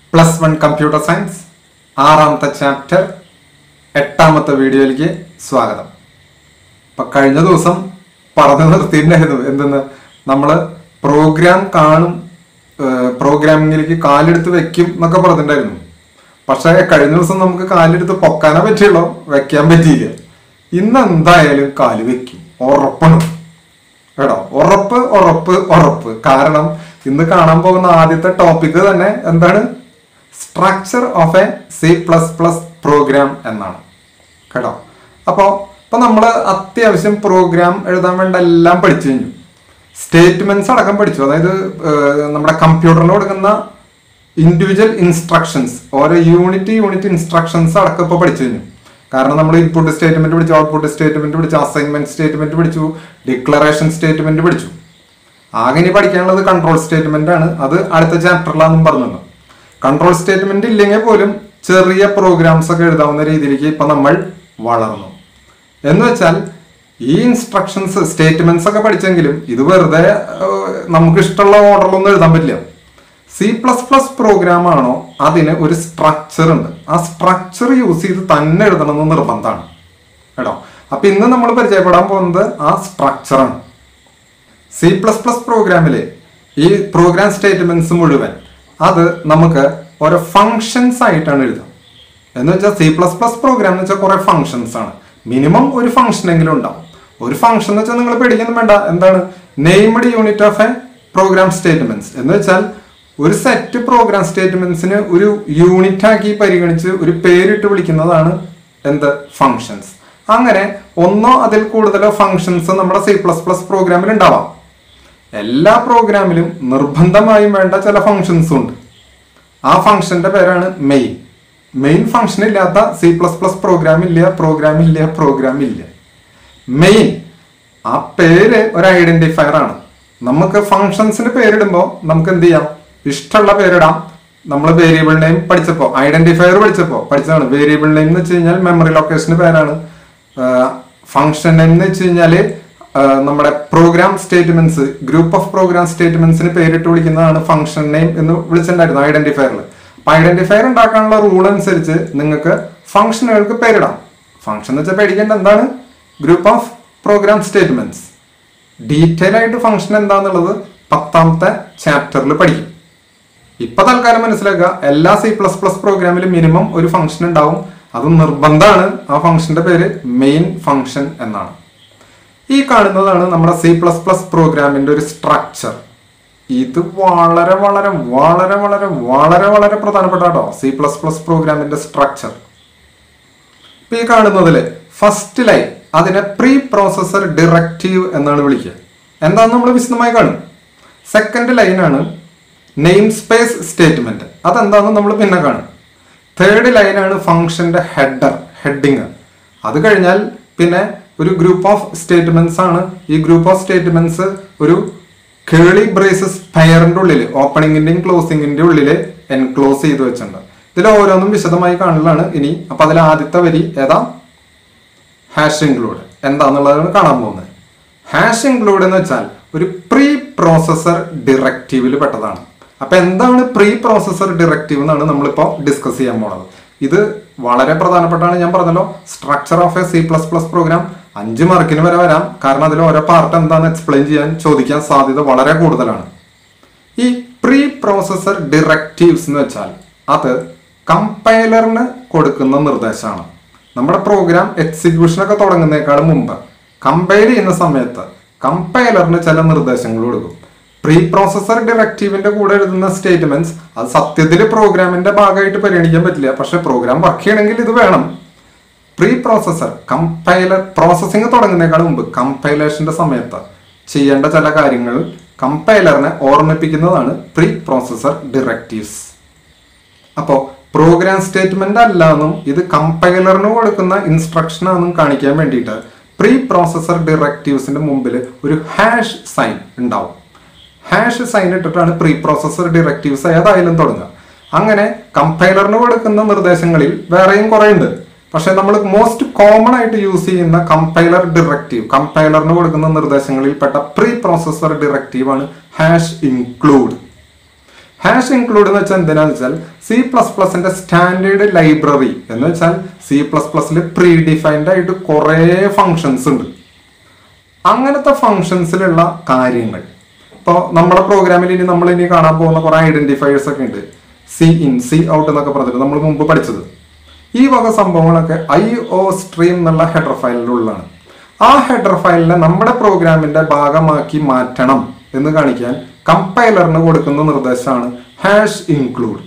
Plus one computer science ആറാമത്തെ chapter എട്ടാമത്തെ വീഡിയോയിലേക്ക് സ്വാഗതം അപ്പൊ കഴിഞ്ഞ ദിവസം പറഞ്ഞു നിർത്തിയിട്ടുണ്ടായിരുന്നു എന്തെന്ന് നമ്മള് പ്രോഗ്രാം കാണും പ്രോഗ്രാമിങ്ങിലേക്ക് കാലെടുത്ത് വെക്കും എന്നൊക്കെ പറഞ്ഞിട്ടുണ്ടായിരുന്നു പക്ഷേ കഴിഞ്ഞ ദിവസം നമുക്ക് കാലെടുത്ത് പൊക്കാനേ പറ്റുള്ളൂ വെക്കാൻ പറ്റിയില്ല ഇന്ന് എന്തായാലും കാല് വെക്കും ഉറപ്പാണ് കേട്ടോ ഉറപ്പ് ഉറപ്പ് ഉറപ്പ് കാരണം ഇന്ന് കാണാൻ പോകുന്ന ആദ്യത്തെ ടോപ്പിക് തന്നെ എന്താണ് structure of a C plus plus program എന്നാണ് കേട്ടോ അപ്പോൾ ഇപ്പൊ നമ്മൾ അത്യാവശ്യം പ്രോഗ്രാം എഴുതാൻ വേണ്ട എല്ലാം പഠിച്ചു കഴിഞ്ഞു സ്റ്റേറ്റ്മെന്റ്സ് അടക്കം പഠിച്ചു അതായത് ഏഹ്, നമ്മുടെ കമ്പ്യൂട്ടറിന് കൊടുക്കുന്ന ഇൻഡിവിജ്വൽ ഇൻസ്ട്രക്ഷൻസ് ഓരോ യൂണിറ്റ് യൂണിറ്റ് ഇൻസ്ട്രക്ഷൻസ് അടക്കം ഇപ്പോൾ പഠിച്ചു കഴിഞ്ഞു കാരണം നമ്മൾ ഇൻപുട്ട് സ്റ്റേറ്റ്മെന്റ് പഠിച്ചു ഔട്ട്പുട്ട് സ്റ്റേറ്റ്മെന്റ് പഠിച്ചു അസൈൻമെന്റ് സ്റ്റേറ്റ്മെന്റ് പഠിച്ചു ഡിക്ലറേഷൻ സ്റ്റേറ്റ്മെന്റ് പഠിച്ചു ആകെ ഇനി പഠിക്കാനുള്ളത് കൺട്രോൾ സ്റ്റേറ്റ്മെന്റ് ആണ് അത് അടുത്ത ചാപ്റ്ററിലാണെന്നും പറഞ്ഞല്ലോ കൺട്രോൾ സ്റ്റേറ്റ്മെന്റ് ഇല്ലെങ്കിൽ പോലും ചെറിയ പ്രോഗ്രാംസ് ഒക്കെ എഴുതാവുന്ന രീതിയിലേക്ക് ഇപ്പൊ നമ്മൾ വളർന്നു എന്ന് വെച്ചാൽ ഈ ഇൻസ്ട്രക്ഷൻസ് സ്റ്റേറ്റ്മെന്റ്സ് ഒക്കെ പഠിച്ചെങ്കിലും ഇത് വെറുതെ ഏഹ്, നമുക്ക് ഇഷ്ടമുള്ള ഓർഡറിലൊന്നും എഴുതാൻ പറ്റില്ല സി പ്ലസ് പ്ലസ് പ്രോഗ്രാം ആണോ അതിന് ഒരു സ്ട്രക്ചർ ഉണ്ട് ആ സ്ട്രക്ചർ യൂസ് ചെയ്ത് തന്നെ എഴുതണമെന്ന് നിർബന്ധമാണ് കേട്ടോ അപ്പൊ ഇന്ന് നമ്മൾ പരിചയപ്പെടാൻ പോകുന്നത് ആ സ്ട്രക്ചറാണ് സി പ്ലസ് പ്ലസ് പ്രോഗ്രാമിലെ ഈ പ്രോഗ്രാം സ്റ്റേറ്റ്മെന്റ്സ് മുഴുവൻ അത് നമുക്ക് ഓരോ ഫങ്ഷൻസ് ആയിട്ടാണ് എഴുതാം എന്ന് വെച്ചാൽ സി പ്ലസ് പ്ലസ് പ്രോഗ്രാം എന്ന് വെച്ചാൽ കുറെ ഫങ്ഷൻസ് ആണ് മിനിമം ഒരു ഫംഗ്ഷൻ എങ്കിലും ഉണ്ടാവും ഒരു ഫംഗ്ഷൻ എന്ന് വെച്ചാൽ നിങ്ങൾ പേടിക്കൊന്നും വേണ്ട എന്താണ് named unit of a program statements എന്ന് വെച്ചാൽ ഒരു സെറ്റ് പ്രോഗ്രാം സ്റ്റേറ്റ്മെന്റ്സിന് ഒരു യൂണിറ്റ് ആക്കി പരിഗണിച്ച് ഒരു പേരിട്ട് വിളിക്കുന്നതാണ് എന്ത് ഫങ്ഷൻസ് അങ്ങനെ ഒന്നോ അതിൽ കൂടുതലോ ഫങ്ഷൻസ് നമ്മുടെ സി പ്ലസ് പ്ലസ് പ്രോഗ്രാമിൽ ഉണ്ടാവാം എല്ലാ പ്രോഗ്രാമിലും നിർബന്ധമായും വേണ്ട ചില ഫങ്ഷൻസും ഉണ്ട് ആ ഫംഗ്ഷന്റെ പേരാണ് മെയിൻ മെയിൻ ഫംഗ്ഷൻ ഇല്ലാത്ത സി പ്ലസ് പ്ലസ് പ്രോഗ്രാം ഇല്ല പ്രോഗ്രാം ഇല്ല പ്രോഗ്രാം ഇല്ല മെയിൻ ആ പേര് ഒരു ഐഡന്റിഫയർ ആണ് നമുക്ക് ഫങ്ഷൻസിന് പേരിടുമ്പോൾ നമുക്ക് എന്ത് ചെയ്യാം ഇഷ്ടമുള്ള പേരിടാം നമ്മൾ വേരിയബിൾ നെയിം പഠിച്ചപ്പോൾ ഐഡന്റിഫയർ പഠിച്ചപ്പോൾ പഠിച്ചതാണ് വേരിയബിൾ നെയിം എന്ന് വെച്ച് കഴിഞ്ഞാൽ മെമ്മറി ലൊക്കേഷന് പേരാണ് ഫംഗ്ഷൻ നെയിം എന്ന് വെച്ച് കഴിഞ്ഞാല് ആ, നമ്മുടെ program statements group of program സ്റ്റേറ്റ്മെന്റ്സിന് പേരിട്ട് വിളിക്കുന്നതാണ് ഫംഗ്ഷൻ നെയിം എന്ന് വിളിച്ചിട്ടുണ്ടായിരുന്നു ഐഡന്റിഫയറിൽ അപ്പൊ ഐഡന്റിഫയർ ഉണ്ടാക്കാനുള്ള റൂൾ അനുസരിച്ച് നിങ്ങൾക്ക് ഫംഗ്ഷനുകൾക്ക് പേരിടാം ഫംഗ്ഷൻ എന്ന് വെച്ചാൽ പേടിക്കേണ്ട എന്താണ് group of program statements detail ആയിട്ട് ഫംഗ്ഷൻ എന്താന്നുള്ളത് പത്താമത്തെ ചാപ്റ്ററിൽ പഠിക്കും ഇപ്പൊ തൽക്കാലം മനസ്സിലാക്കുക എല്ലാ സി പ്ലസ് പ്ലസ് പ്രോഗ്രാമിലും മിനിമം ഒരു ഫംഗ്ഷൻ ഉണ്ടാവും അത് നിർബന്ധമാണ് ആ ഫംഗ്ഷന്റെ പേര് മെയിൻ ഫംഗ്ഷൻ എന്നാണ് ഈ കാണുന്നതാണ് നമ്മുടെ സി പ്ലസ് പ്ലസ് പ്രോഗ്രാമിന്റെ ഒരു സ്ട്രക്ചർ ഇത് വളരെ വളരെ വളരെ വളരെ വളരെ വളരെ പ്രധാനപ്പെട്ട കേട്ടോ സി പ്ലസ് പ്ലസ് പ്രോഗ്രാമിന്റെ സ്ട്രക്ചർ ഇപ്പൊ ഈ കാണുന്നതില് ഫസ്റ്റ് ലൈൻ അതിനെ പ്രീ പ്രോസസർ ഡിറക്റ്റീവ് എന്നാണ് വിളിക്കുക എന്താന്ന് നമ്മൾ വിശദമായി കാണും സെക്കൻഡ് ലൈനാണ് നെയിം സ്പേസ് സ്റ്റേറ്റ്മെന്റ് അതെന്താന്ന് നമ്മൾ പിന്നെ കാണും തേർഡ് ലൈനാണ് ഫംഗ്ഷന്റെ ഹെഡർ ഹെഡിങ് അത് കഴിഞ്ഞാൽ പിന്നെ ഒരു ഗ്രൂപ്പ് ഓഫ് സ്റ്റേറ്റ്മെന്റ്സ് ആണ് ഈ ഗ്രൂപ്പ് ഓഫ് സ്റ്റേറ്റ്മെന്റ്സ് ഒരു കേളി ബ്രേസസ് പെയറിന്റെ ഉള്ളിൽ ഓപ്പണിങ്ങിന്റെയും ക്ലോസിങ്ങിന്റെ ഉള്ളിൽ എൻക്ലോസ് ചെയ്ത് വെച്ചിട്ടുണ്ട് ഇതിൽ ഓരോന്നും വിശദമായി കാണലാണ് ഇനി അപ്പൊ അതിൽ ആദ്യത്തെ വരി ഏതാ ഹാഷ് ഇൻക്ലൂഡ് എന്താന്നുള്ളതാണ് കാണാൻ പോകുന്നത് ഹാഷ് ഇൻക്ലൂഡ് എന്ന് വെച്ചാൽ ഒരു പ്രീ പ്രോസസർ ഡിറക്റ്റീവിൽ പെട്ടതാണ് അപ്പൊ എന്താണ് പ്രീ പ്രോസസർ ഡിറക്റ്റീവ് എന്നാണ് നമ്മളിപ്പോ ഡിസ്കസ് ചെയ്യാൻ പോണത് ഇത് വളരെ പ്രധാനപ്പെട്ടാണ് ഞാൻ പറഞ്ഞല്ലോ structure of a C plus plus program അഞ്ച് മാർക്കിന് വരെ വരാം കാരണം അതിൽ ഓരോ പാർട്ട് എന്താണെന്ന് എക്സ്പ്ലെയിൻ ചെയ്യാൻ ചോദിക്കാൻ സാധ്യത വളരെ കൂടുതലാണ് ഈ പ്രീ പ്രോസസർ ഡിറക്റ്റീവ്സ് എന്ന് വെച്ചാൽ അത് കമ്പൈലറിന് കൊടുക്കുന്ന നിർദ്ദേശമാണ് നമ്മുടെ പ്രോഗ്രാം എക്സിക്യൂഷൻ ഒക്കെ തുടങ്ങുന്നേക്കാളും മുമ്പ് കമ്പൈൽ ചെയ്യുന്ന സമയത്ത് കമ്പൈലറിന് ചില നിർദ്ദേശങ്ങൾ കൊടുക്കും പ്രീ പ്രോസസർ ഡിറക്റ്റീവിന്റെ കൂടെ എഴുതുന്ന സ്റ്റേറ്റ്മെന്റ്സ് അത് സത്യത്തിൽ പ്രോഗ്രാമിന്റെ ഭാഗമായിട്ട് പരിഗണിക്കാൻ പറ്റില്ല പക്ഷെ പ്രോഗ്രാം വർക്ക് ചെയ്യണമെങ്കിൽ ഇത് വേണം പ്രീ പ്രോസസർ കമ്പൈലർ പ്രോസസ്സിംഗ് തുടങ്ങുന്നതിനേക്കാൾ മുമ്പ് കമ്പൈലേഷന്റെ സമയത്ത് ചെയ്യേണ്ട ചില കാര്യങ്ങൾ കമ്പൈലറിനെ ഓർമ്മിപ്പിക്കുന്നതാണ് പ്രീ പ്രോസസർ ഡിറക്റ്റീവ്സ് അപ്പോൾ പ്രോഗ്രാം സ്റ്റേറ്റ്മെന്റ് അല്ല എന്നും ഇത് കമ്പൈലറിന് കൊടുക്കുന്ന ഇൻസ്ട്രക്ഷൻ ആണെന്നും കാണിക്കാൻ വേണ്ടിയിട്ട് പ്രീ പ്രോസസർ ഡിറക്റ്റീവ്സിന്റെ മുമ്പിൽ ഒരു ഹാഷ് സൈൻ ഉണ്ടാവും ഹാഷ് സൈൻ ഇട്ടിട്ടാണ് പ്രീ പ്രോസസർ ഡിറക്റ്റീവ്സ് ഏതായാലും തുടങ്ങുക അങ്ങനെ കമ്പൈലറിന് കൊടുക്കുന്ന നിർദ്ദേശങ്ങളിൽ വേറെയും കുറെ ഉണ്ട് പക്ഷെ നമ്മൾ മോസ്റ്റ് കോമൺ ആയിട്ട് യൂസ് ചെയ്യുന്ന കമ്പൈലർ ഡിറക്റ്റീവ് കമ്പൈലറിന് കൊടുക്കുന്ന നിർദ്ദേശങ്ങളിൽ പെട്ട പ്രീ പ്രോസസർ ഡിറക്റ്റീവ് ആണ് ഹാഷ് ഇൻക്ലൂഡ് ഹാഷ് ഇൻക്ലൂഡ് എന്ന് വെച്ചാൽ എന്തിനാന്ന് വെച്ചാൽ സി പ്ലസ് പ്ലസിന്റെ സ്റ്റാൻഡേർഡ് ലൈബ്രറി എന്ന് വെച്ചാൽ സി പ്ലസ് പ്ലസിൽ പ്രീ ഡിഫൈൻഡ് ആയിട്ട് കുറേ ഫങ്ഷൻസ് ഉണ്ട് അങ്ങനത്തെ ഫങ്ഷൻസിലുള്ള കാര്യങ്ങൾ ഇപ്പോൾ നമ്മുടെ പ്രോഗ്രാമിൽ ഇനി നമ്മൾ ഇനി കാണാൻ പോകുന്ന കുറെ ഐഡന്റിഫയേഴ്സ് ഒക്കെ ഉണ്ട് സി ഇൻ സി ഔട്ട് എന്നൊക്കെ പറഞ്ഞിട്ട് നമ്മൾ മുമ്പ് പഠിച്ചത് ഈ വക സംഭവങ്ങളൊക്കെ ഐ ഒ സ്ട്രീം എന്നുള്ള ഹെഡർ ഫയലിലുള്ളതാണ് ആ ഹെഡർ ഫയലിനെ നമ്മുടെ പ്രോഗ്രാമിന്റെ ഭാഗമാക്കി മാറ്റണം എന്ന് കാണിക്കാൻ കമ്പൈലറിന് കൊടുക്കുന്ന നിർദ്ദേശമാണ് ഹാഷ് ഇൻക്ലൂഡ്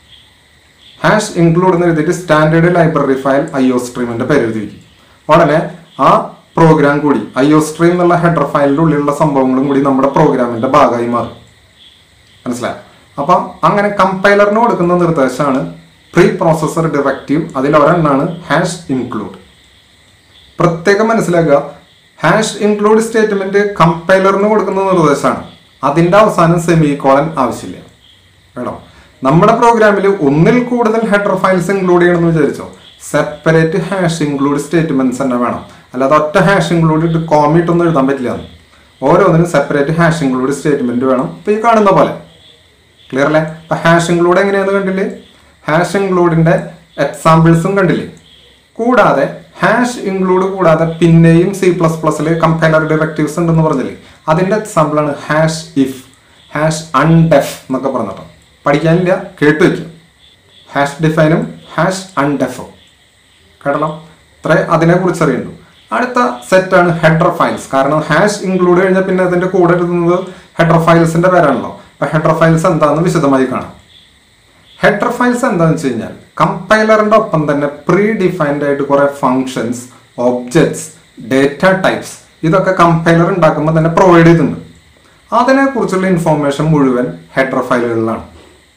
ഹാഷ് ഇൻക്ലൂഡ് എന്ന് എഴുതിയിട്ട് standard library file I O സ്ട്രീമിന്റെ പേര് എഴുതി വയ്ക്കും ഉടനെ ആ പ്രോഗ്രാം കൂടി ഐ ഒ സ്ട്രീം എന്നുള്ള ഹെഡർ ഫയലിന്റെ ഉള്ളിലുള്ള സംഭവങ്ങളും കൂടി നമ്മുടെ പ്രോഗ്രാമിന്റെ ഭാഗമായി മാറും മനസ്സിലായോ അപ്പൊ അങ്ങനെ കമ്പൈലറിന് കൊടുക്കുന്ന നിർദ്ദേശമാണ് പ്രീ പ്രോസസർ ഡയറക്റ്റീവ് അതിൽ ഒരെണ്ണാണ് ഹാഷ് ഇൻക്ലൂഡ് പ്രത്യേകം മനസ്സിലാക്കുക ഹാഷ് ഇൻക്ലൂഡ് സ്റ്റേറ്റ്മെന്റ് കമ്പൈലറിന് കൊടുക്കുന്ന നിർദ്ദേശമാണ് അതിന്റെ അവസാനം സെമി കോളൻ ആവശ്യമില്ല വേണം നമ്മുടെ പ്രോഗ്രാമിൽ ഒന്നിൽ കൂടുതൽ ഹെഡർ ഫയൽസ് ഇൻക്ലൂഡ് ചെയ്യണമെന്ന് വിചാരിച്ചോ സെപ്പറേറ്റ് ഹാഷ് ഇൻക്ലൂഡ് സ്റ്റേറ്റ്മെന്റ്സ് തന്നെ വേണം അല്ലാതെ ഒറ്റ ഹാഷ് ഇൻക്ലൂഡ് ഇട്ട് കോമിട്ടൊന്നും എഴുതാൻ പറ്റില്ല ഓരോന്നിനും സെപ്പറേറ്റ് ഹാഷ് ഇൻക്ലൂഡ് സ്റ്റേറ്റ്മെന്റ് വേണം ഇപ്പൊ ഈ കാണുന്ന പോലെ ക്ലിയർ അല്ലേ അപ്പൊ ഹാഷ് ഇൻക്ലൂഡ് എങ്ങനെയാന്ന് കണ്ടില്ലേ ഹാഷ് ഇൻക്ലൂഡിന്റെ എക്സാമ്പിൾസും കണ്ടില്ലേ കൂടാതെ ഹാഷ് ഇൻക്ലൂഡ് കൂടാതെ പിന്നെയും സി പ്ലസ് പ്ലസിൽ കമ്പൈലർ ഡയറക്റ്റീവ്സ് ഉണ്ടെന്ന് പറഞ്ഞില്ലേ അതിന്റെ എക്സാമ്പിൾ ആണ് ഹാഷ് ഇഫ് ഹാഷ് അൺഡെഫ് എന്നൊക്കെ പറഞ്ഞിട്ട് പഠിക്കാനില്ല കേട്ടു വയ്ക്കും ഹാഷ് ഡിഫൈനും ഹാഷ് അൺഡെഫും കേട്ടല്ലോ ഇത്ര അതിനെ കുറിച്ച് അറിയുന്നു അടുത്ത സെറ്റാണ് ഹെഡർ ഫയൽസ് കാരണം ഹാഷ് ഇൻക്ലൂഡ് കഴിഞ്ഞാൽ പിന്നെ അതിന്റെ കൂടെ എഴുതുന്നത് ഹെഡർ ഫയൽസിന്റെ പേരാണല്ലോ അപ്പൊ ഹെഡർ ഫയൽസ് എന്താണെന്ന് വിശദമായി കാണാം ഹെഡർ ഫയൽസ് എന്താണെന്ന് വെച്ച് കഴിഞ്ഞാൽ കമ്പൈലറിന്റെ ഒപ്പം തന്നെ പ്രീ ഡിഫൈൻഡ് ആയിട്ട് കുറെ ഫങ്ഷൻസ് ഒബ്ജക്ട്സ് ഡേറ്റ ടൈപ്സ് ഇതൊക്കെ കമ്പൈലർ ഉണ്ടാക്കുമ്പോൾ തന്നെ പ്രൊവൈഡ് ചെയ്തിട്ടുണ്ട് അതിനെക്കുറിച്ചുള്ള ഇൻഫോർമേഷൻ മുഴുവൻ ഹെഡർ ഫയലുകളിലാണ്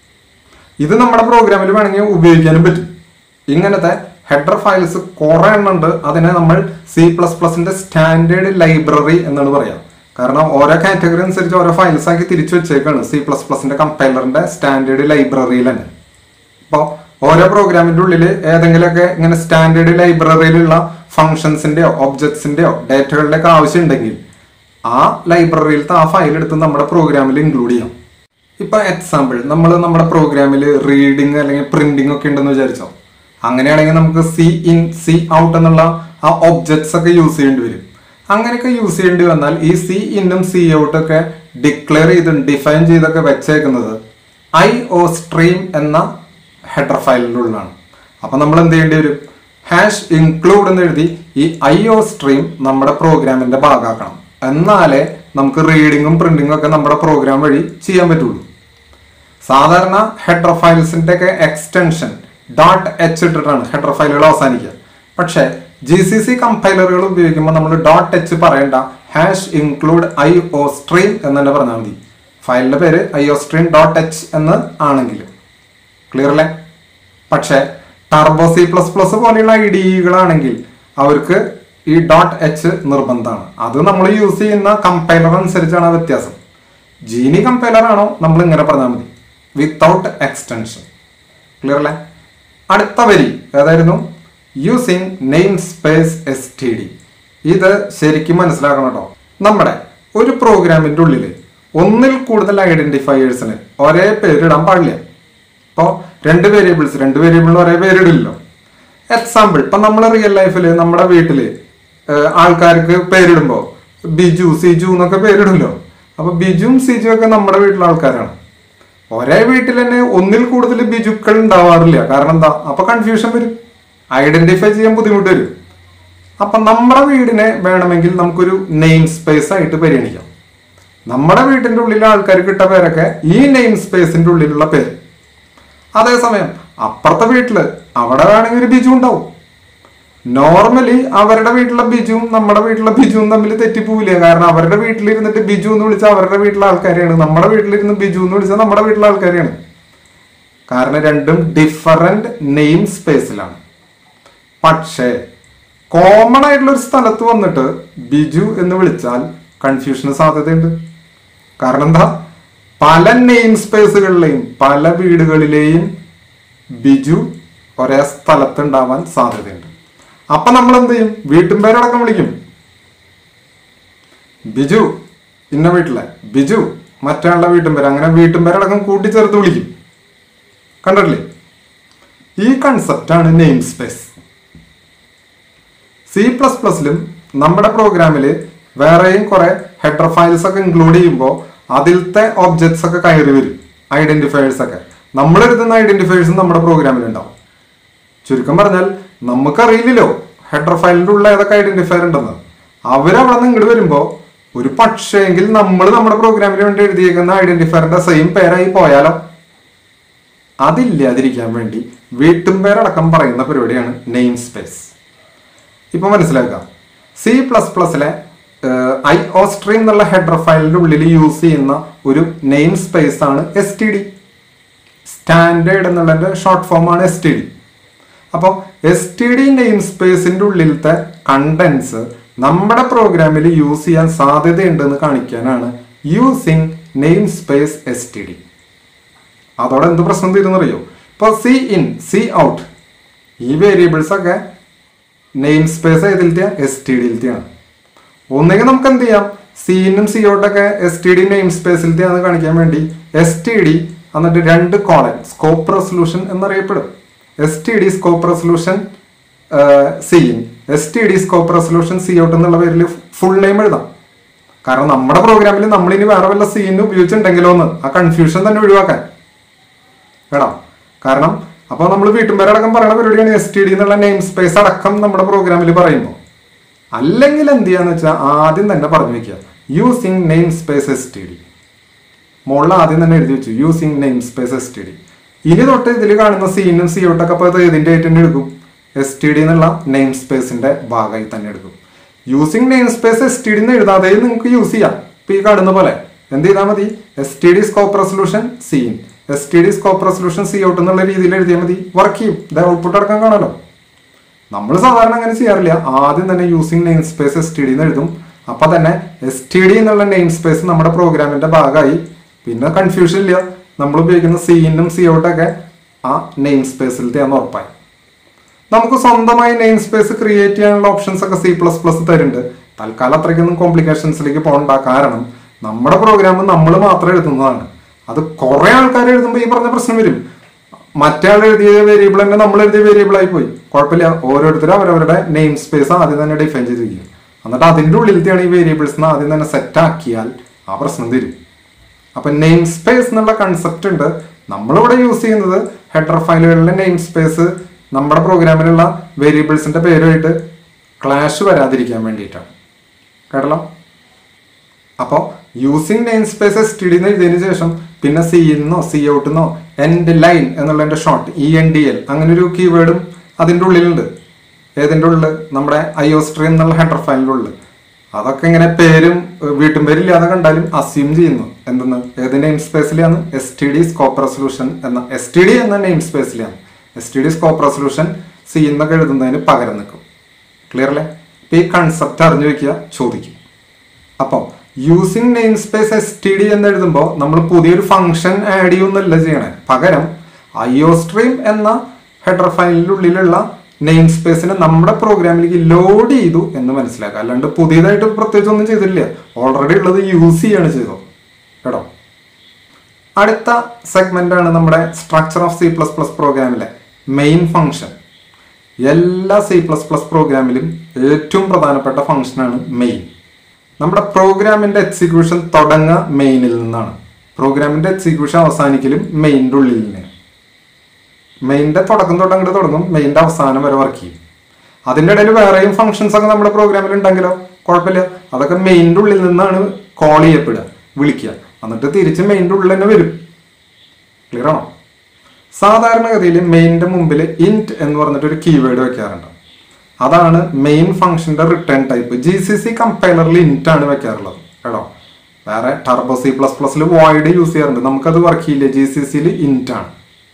ഇത് നമ്മുടെ പ്രോഗ്രാമിൽ വേണമെങ്കിൽ ഉപയോഗിക്കാനും പറ്റും ഇങ്ങനത്തെ ഹെഡർ ഫയൽസ് കുറെ എണ്ണം ഉണ്ട് അതിനെ നമ്മൾ സി പ്ലസ് പ്ലസിന്റെ സ്റ്റാൻഡേർഡ് ലൈബ്രറി എന്നാണ് പറയാം കാരണം ഓരോ കാറ്റഗറി അനുസരിച്ച് ഓരോ ഫയൽസ് ആക്കി തിരിച്ചു വെച്ചേക്കാണ് സി പ്ലസ് പ്ലസിന്റെ കമ്പൈലറിന്റെ സ്റ്റാൻഡേർഡ് ലൈബ്രറിയിൽ തന്നെ അപ്പോൾ ഓരോ പ്രോഗ്രാമിന്റെ ഉള്ളിൽ ഏതെങ്കിലുമൊക്കെ ഇങ്ങനെ സ്റ്റാൻഡേർഡ് ലൈബ്രറിയിലുള്ള ഫങ്ഷൻസിന്റെയോ ഒബ്ജക്ട്സിന്റെയോ ഡേറ്റകളുടെ ഒക്കെ ആവശ്യം ഉണ്ടെങ്കിൽ ആ ലൈബ്രറിയിലത്തെ ആ ഫയൽ എടുത്ത് നമ്മുടെ പ്രോഗ്രാമിൽ ഇൻക്ലൂഡ് ചെയ്യാം ഇപ്പൊ എക്സാമ്പിൾ നമ്മൾ നമ്മുടെ പ്രോഗ്രാമിൽ റീഡിങ് അല്ലെങ്കിൽ പ്രിന്റിംഗ് ഒക്കെ ഉണ്ടെന്ന് വിചാരിച്ചോ അങ്ങനെയാണെങ്കിൽ നമുക്ക് സി ഇൻ സി ഔട്ട് എന്നുള്ള ആ ഒബ്ജക്ട്സ് ഒക്കെ യൂസ് ചെയ്യേണ്ടി വരും അങ്ങനെയൊക്കെ യൂസ് ചെയ്യേണ്ടി വന്നാൽ ഈ സി ഇന്നും സി ഔട്ടും ഒക്കെ ഡിക്ലെയർ ചെയ്ത് ഡിഫൈൻ ചെയ്തൊക്കെ വെച്ചേക്കുന്നത് ഐ ഒ സ്ട്രീം എന്ന ഹെഡർ ഫയലിലുള്ളതാണ് അപ്പൊ നമ്മൾ എന്ത് ചെയ്യേണ്ടി വരും ഹാഷ് ഇൻക്ലൂഡ് എന്ന് എഴുതി ഈ ഐ ഒ സ്ട്രീം നമ്മുടെ പ്രോഗ്രാമിന്റെ ഭാഗമാക്കണം എന്നാലേ നമുക്ക് റീഡിങ്ങും പ്രിന്റിങ്ങും ഒക്കെ നമ്മുടെ പ്രോഗ്രാം വഴി ചെയ്യാൻ പറ്റുള്ളൂ സാധാരണ ഹെഡർ ഫയൽസിന്റെ ഒക്കെ എക്സ്റ്റൻഷൻ ഡോട്ട് എച്ച് ഇട്ടിട്ടാണ് ഹെഡർ ഫയലുകൾ അവസാനിക്കുക പക്ഷേ ജി സി സി കമ്പൈലറുകൾ ഉപയോഗിക്കുമ്പോൾ നമ്മൾ ഡോട്ട് എച്ച് പറയേണ്ട hash include I O stream എന്ന് തന്നെ പറഞ്ഞാൽ മതി ഫയലിന്റെ പേര് I O stream dot H എന്ന് ആണെങ്കിൽ ക്ലിയർ അല്ലേ പക്ഷേ ടർബോ സി പ്ലസ് പ്ലസ് പോലെയുള്ള ഐ ഡികളാണെങ്കിൽ അവർക്ക് ഈ ഡോട്ട് എച്ച് നിർബന്ധമാണ് അത് നമ്മൾ യൂസ് ചെയ്യുന്ന കമ്പൈലർ അനുസരിച്ചാണ് ആ വ്യത്യാസം ജീനി കമ്പൈലർ ആണോ നമ്മൾ ഇങ്ങനെ പറഞ്ഞാൽ മതി വിത്തൗട്ട് എക്സ്റ്റൻഷൻ ക്ലിയർ അല്ലേ അടുത്ത വരി ഏതായിരുന്നു using namespace S T D ഇത് ശരിക്കും മനസ്സിലാക്കണം കേട്ടോ നമ്മുടെ ഒരു പ്രോഗ്രാമിന്റെ ഉള്ളിൽ ഒന്നിൽ കൂടുതൽ ഐഡന്റിഫയേഴ്സിന് ഒരേ പേരിടാൻ പാടില്ല ഇപ്പോൾ രണ്ട് വേരിയബിൾസ് രണ്ട് വേരിയബിളിന് ഒരേ പേരിടില്ലല്ലോ എക്സാമ്പിൾ ഇപ്പൊ നമ്മൾ റിയൽ ലൈഫിൽ നമ്മുടെ വീട്ടില് ഏഹ്, ആൾക്കാർക്ക് പേരിടുമ്പോൾ ബിജു സിജു എന്നൊക്കെ പേരിടുമല്ലോ അപ്പൊ ബിജുവും സിജു ഒക്കെ നമ്മുടെ വീട്ടിലെ ആൾക്കാരാണ് ഒരേ വീട്ടിൽ തന്നെ ഒന്നിൽ കൂടുതൽ ബിജുക്കൾ ഉണ്ടാവാറില്ല കാരണം എന്താ അപ്പൊ കൺഫ്യൂഷൻ വരും ഐഡന്റിഫൈ ചെയ്യാൻ ബുദ്ധിമുട്ട് വരും അപ്പൊ നമ്മുടെ വീടിനെ വേണമെങ്കിൽ നമുക്കൊരു നെയിം സ്പേസ് ആയിട്ട് പരിഗണിക്കാം നമ്മുടെ വീട്ടിന്റെ ഉള്ളിലെ ആൾക്കാർക്ക് ഇട്ട പേരൊക്കെ ഈ നെയിം സ്പേസിന്റെ ഉള്ളിലുള്ള പേര് അതേസമയം അപ്പുറത്തെ വീട്ടില് അവിടെ വേണമെങ്കിൽ ഒരു ബിജു ഉണ്ടാവും നോർമലി അവരുടെ വീട്ടിലെ ബിജുവും നമ്മുടെ വീട്ടിലെ ബിജുവും തമ്മിൽ തെറ്റിപ്പോവില്ല കാരണം അവരുടെ വീട്ടിലിരുന്നിട്ട് ബിജു എന്ന് വിളിച്ചാൽ അവരുടെ വീട്ടിലെ ആൾക്കാരെയാണ് നമ്മുടെ വീട്ടിലിരുന്ന് ബിജു എന്ന് വിളിച്ചാൽ നമ്മുടെ വീട്ടിലെ ആൾക്കാരെയാണ് കാരണം രണ്ടും ഡിഫറെന്റ് നെയിം സ്പേസിലാണ് പക്ഷേ കോമൺ ആയിട്ടുള്ള ഒരു സ്ഥലത്ത് വന്നിട്ട് ബിജു എന്ന് വിളിച്ചാൽ കൺഫ്യൂഷന് സാധ്യതയുണ്ട് കാരണം എന്താ പല നെയിം സ്പേസുകളിലെയും പല വീടുകളിലെയും ബിജു ഒരേ സ്ഥലത്ത് ഉണ്ടാവാൻ സാധ്യതയുണ്ട് അപ്പൊ നമ്മൾ എന്ത് ചെയ്യും വീട്ടും പേരടക്കം വിളിക്കും ബിജു ഇന്ന വീട്ടിലെ ബിജു മറ്റാളുടെ വീട്ടും പേര് അങ്ങനെ വീട്ടും പേരടക്കം കൂട്ടിച്ചേർത്ത് വിളിക്കും കണ്ടിട്ടില്ലേ ഈ കൺസെപ്റ്റാണ് നെയിം സ്പേസ് സി പ്ലസ് പ്ലസിലും നമ്മുടെ പ്രോഗ്രാമിൽ വേറെയും കുറെ ഹെഡർ ഫയൽസ് ഒക്കെ ഇൻക്ലൂഡ് ചെയ്യുമ്പോൾ അതിലത്തെ ഒബ്ജക്ട്സ് ഒക്കെ കയറി വരും ഐഡന്റിഫയേഴ്സ് ഒക്കെ നമ്മൾ എഴുതുന്ന ഐഡന്റിഫയേഴ്സ് നമ്മുടെ പ്രോഗ്രാമിൽ ഉണ്ടാവും ചുരുക്കം പറഞ്ഞാൽ നമുക്കറിയില്ലല്ലോ ഹെഡർ ഫയലിൻ്റെ ഉള്ള ഏതൊക്കെ ഐഡന്റിഫയർ ഉണ്ടെന്ന് അവരവിടെ നിന്ന് ഇങ്ങോട്ട് വരുമ്പോൾ ഒരു പക്ഷേങ്കിൽ നമ്മൾ നമ്മുടെ പ്രോഗ്രാമിന് വേണ്ടി എഴുതിയേക്കുന്ന ഐഡന്റിഫയറിന്റെ സെയിം പേരായി പോയാലോ അതില്ലാതിരിക്കാൻ വേണ്ടി വീട്ടും പേരടക്കം പറയുന്ന പരിപാടിയാണ് നെയിം സ്പേസ് ഇപ്പൊ മനസ്സിലാക്കാം സി പ്ലസ് പ്ലസിലെ ഐ ഒ സ്ട്രീം എന്നുള്ള ഹെഡർ ഫയലിന്റെ ഉള്ളിൽ യൂസ് ചെയ്യുന്ന ഒരു നെയിം സ്പേസ് ആണ് എസ് ടി ഡി സ്റ്റാൻഡേർഡ് എന്നുള്ളതിന്റെ ഷോർട്ട് ഫോം ആണ് എസ് ടി ഡി അപ്പോൾ എസ് ടി ഡി നെയിം സ്പേസിന്റെ ഉള്ളിലത്തെ കണ്ടൻസ് നമ്മുടെ പ്രോഗ്രാമിൽ യൂസ് ചെയ്യാൻ സാധ്യതയുണ്ടെന്ന് കാണിക്കാനാണ് using namespace S T D അതോടെ എന്ത് പ്രശ്നം തീരുന്നറിയോ ഇപ്പോൾ സി ഇൻ സി ഔട്ട് ഈ വേരിയബിൾസ് ഒക്കെ നെയിം സ്പേസ് ഏതിലത്തെയാണ് എസ് ടി ഡിയിലത്തെയാണ് ഒന്നുകിൽ നമുക്ക് എന്ത് ചെയ്യാം സിന്നും സി ഔട്ടൊക്കെ എസ് ടി ഡി നെയിം സ്പേസിലത്തെയാണെന്ന് കാണിക്കാൻ വേണ്ടി എസ് ടി ഡി എന്നിട്ട് രണ്ട് കോളൻ സ്കോപ്പ് റെസൊല്യൂഷൻ എന്നറിയപ്പെടും S T D scope resolution C in S T D scope resolution C out എന്നുള്ള പേരിൽ ഫുൾ നെയിം എഴുതാം കാരണം നമ്മുടെ പ്രോഗ്രാമിൽ നമ്മൾ ഇനി വേറെ വല്ല സീനും ഉപയോഗിച്ചിട്ടുണ്ടെങ്കിലോ എന്ന് ആ കൺഫ്യൂഷൻ തന്നെ ഒഴിവാക്കാൻ കേട്ടോ കാരണം അപ്പോൾ നമ്മൾ വീട്ടുപേരടക്കം പറയുന്ന പരിപാടിയാണ് എസ് ടി ഡി എന്നുള്ള നെയിം സ്പേസ് അടക്കം നമ്മുടെ പ്രോഗ്രാമിൽ പറയുമ്പോൾ അല്ലെങ്കിൽ എന്ത് ചെയ്യാന്ന് വെച്ചാൽ ആദ്യം തന്നെ പറഞ്ഞു വെക്കുക using namespace S T D മുകളിൽ ആദ്യം തന്നെ എഴുതി വെച്ചു using namespace S T D ഇനി തൊട്ട് ഇതിൽ കാണുന്ന സീനും സി ഔട്ടൊക്കെ അപ്പോൾ ഇത് ഇതിൻ്റെ ആയിട്ട് തന്നെ എടുക്കും എസ് ടി ഡി എന്നുള്ള നെയിം സ്പേസിന്റെ ഭാഗമായി തന്നെ എടുക്കും using namespace S T D എന്ന് എഴുതാതെ നിങ്ങൾക്ക് യൂസ് ചെയ്യാം ഇപ്പൊ ഈ കാണുന്ന പോലെ എന്ത് ചെയ്താൽ മതി S T D scope resolution C in S T D scope resolution C out എന്നുള്ള രീതിയിൽ എഴുതിയാൽ മതി വർക്ക് ചെയ്യും ഇത് ഔട്ട്പുട്ട് അടക്കം കാണാലോ നമ്മൾ സാധാരണ അങ്ങനെ ചെയ്യാറില്ല ആദ്യം തന്നെ using namespace S T D എന്ന് എഴുതും അപ്പൊ തന്നെ എസ് ടി ഡി എന്നുള്ള നെയിം സ്പേസ് നമ്മുടെ പ്രോഗ്രാമിന്റെ ഭാഗമായി പിന്നെ കൺഫ്യൂഷൻ ഇല്ല നമ്മൾ ഉപയോഗിക്കുന്ന സീനും സി ഔട്ടൊക്കെ ആ നെയിം സ്പേസിലത്തെയാന്ന് ഉറപ്പായി നമുക്ക് സ്വന്തമായി നെയിം സ്പേസ് ക്രിയേറ്റ് ചെയ്യാനുള്ള ഓപ്ഷൻസ് ഒക്കെ സി പ്ലസ് പ്ലസ് തരുന്നുണ്ട് തൽക്കാലം അത്രയ്ക്കൊന്നും കോംപ്ലിക്കേഷൻസിലേക്ക് പോകണ്ട കാരണം നമ്മുടെ പ്രോഗ്രാം നമ്മൾ മാത്രം എഴുതുന്നതാണ് അത് കുറെ ആൾക്കാർ എഴുതുമ്പോൾ ഈ പറഞ്ഞ പ്രശ്നം വരും മറ്റേ ആൾ എഴുതിയ വേരിയബിൾ തന്നെ നമ്മൾ എഴുതിയ വേരിയബിൾ ആയി പോയി കുഴപ്പമില്ല ഓരോരുത്തരും അവരവരുടെ നെയിം സ്പേസ് ആദ്യം തന്നെ ഡിഫൈൻ ചെയ്തിരിക്കും എന്നിട്ട് അതിന്റെ ഉള്ളിലത്തെയാണ് ഈ വേരിയബിൾസ് ആദ്യം തന്നെ സെറ്റ് ആക്കിയാൽ ആ പ്രശ്നം തരും അപ്പൊ നെയിം സ്പേസ് എന്നുള്ള കൺസെപ്റ്റ് ഉണ്ട് നമ്മളിവിടെ യൂസ് ചെയ്യുന്നത് ഹെഡർ ഫയലുകളിലെ നെയിം സ്പേസ് നമ്മുടെ പ്രോഗ്രാമിലുള്ള വേരിയബിൾസിന്റെ പേരുമായിട്ട് ക്ലാഷ് വരാതിരിക്കാൻ വേണ്ടിയിട്ടാണ് കേട്ടല്ലോ അപ്പോൾ using namespace S T D എന്ന് എഴുതിയതിനു ശേഷം പിന്നെ സി എന്നോ സി ഔട്ടെന്നോ എൻഡ് ലൈൻ എന്നുള്ളതിന്റെ short E N D L അങ്ങനെ ഒരു കീവേഡും അതിൻ്റെ ഉള്ളിലുണ്ട് ഏതിൻ്റെ ഉള്ളിൽ നമ്മുടെ ഐ ഒ സ്ട്രീം എന്നുള്ള ഹെഡർ ഫയലിൻ്റെ ഉള്ളിൽ അതൊക്കെ ഇങ്ങനെ പേരും ഏഹ്, വീട്ടും പേരില്ലാതെ കണ്ടാലും അസ്യൂം ചെയ്യുന്നു എന്തെന്ന് ഏത് നെയിം സ്പേസിലാണ് S T D scope resolution എന്ന എസ് ടി ഡി എന്ന നെയിം സ്പേസിലാണ് S T D scope resolution C എന്നൊക്കെ എഴുതുന്നതിന് പകരം നിൽക്കും ക്ലിയർ അല്ലേ ഇപ്പൊ ഈ കൺസെപ്റ്റ് അറിഞ്ഞു വെക്കുക ചോദിക്കും അപ്പോൾ using namespace S T D എന്ന് എഴുതുമ്പോൾ നമ്മൾ പുതിയൊരു ഫംഗ്ഷൻ ആഡ് ചെയ്യുന്നല്ല ചെയ്യണേ പകരം ഐഒ സ്ട്രീം എന്ന ഹെഡർ ഫയലിനുള്ളിലുള്ള നെയിം സ്പേസിനെ നമ്മുടെ പ്രോഗ്രാമിലേക്ക് ലോഡ് ചെയ്തു എന്ന് മനസ്സിലാക്കുക അല്ലാണ്ട് പുതിയതായിട്ട് പ്രത്യേകിച്ച് ഒന്നും ചെയ്തില്ല ഓൾറെഡി ഉള്ളത് യൂസ് ചെയ്യാണ് ചെയ്തത് കേട്ടോ അടുത്ത സെഗ്മെന്റ് ആണ് നമ്മുടെ structure of C plus plus പ്രോഗ്രാമിലെ മെയിൻ ഫംഗ്ഷൻ എല്ലാ സി പ്ലസ് പ്ലസ് പ്രോഗ്രാമിലും ഏറ്റവും പ്രധാനപ്പെട്ട ഫംഗ്ഷനാണ് മെയിൻ നമ്മുടെ പ്രോഗ്രാമിന്റെ എക്സിക്യൂഷൻ തുടങ്ങുക മെയിനിൽ നിന്നാണ് പ്രോഗ്രാമിന്റെ എക്സിക്യൂഷൻ അവസാനിക്കലും മെയിൻ്റെ ഉള്ളിൽ നിന്ന് മെയിൻ്റെ തുടക്കം തൊട്ട് അങ്ങോട്ട് തുടങ്ങും മെയിൻ്റെ അവസാനം വരെ വർക്ക് ചെയ്യും അതിൻ്റെ ഇടയിൽ വേറെയും ഫംഗ്ഷൻസ് ഒക്കെ നമ്മുടെ പ്രോഗ്രാമിൽ ഉണ്ടെങ്കിലോ കുഴപ്പമില്ല അതൊക്കെ മെയിൻ്റെ ഉള്ളിൽ നിന്നാണ് കോൾ ചെയ്യപ്പെടുക വിളിക്കുക എന്നിട്ട് തിരിച്ച് മെയിൻ്റെ ഉള്ളിൽ തന്നെ വരും ക്ലിയർ ആണോ സാധാരണഗതിയിൽ മെയിൻ്റെ മുമ്പിൽ ഇൻറ്റ് എന്ന് പറഞ്ഞിട്ട് ഒരു കീവേഡ് വെക്കാറുണ്ട് അതാണ് മെയിൻ ഫംഗ്ഷന്റെ return type G C C കമ്പൈലറിൽ ഇൻറ്റ് ആണ് വെക്കാറുള്ളത് കേട്ടോ വേറെ ടർബോ സി പ്ലസ് പ്ലസിൽ വോയിഡ് യൂസ് ചെയ്യാറുണ്ട് നമുക്കത് വർക്ക് ചെയ്യില്ല ജി സി സിയിൽ ഇൻറ്റ് ആണ്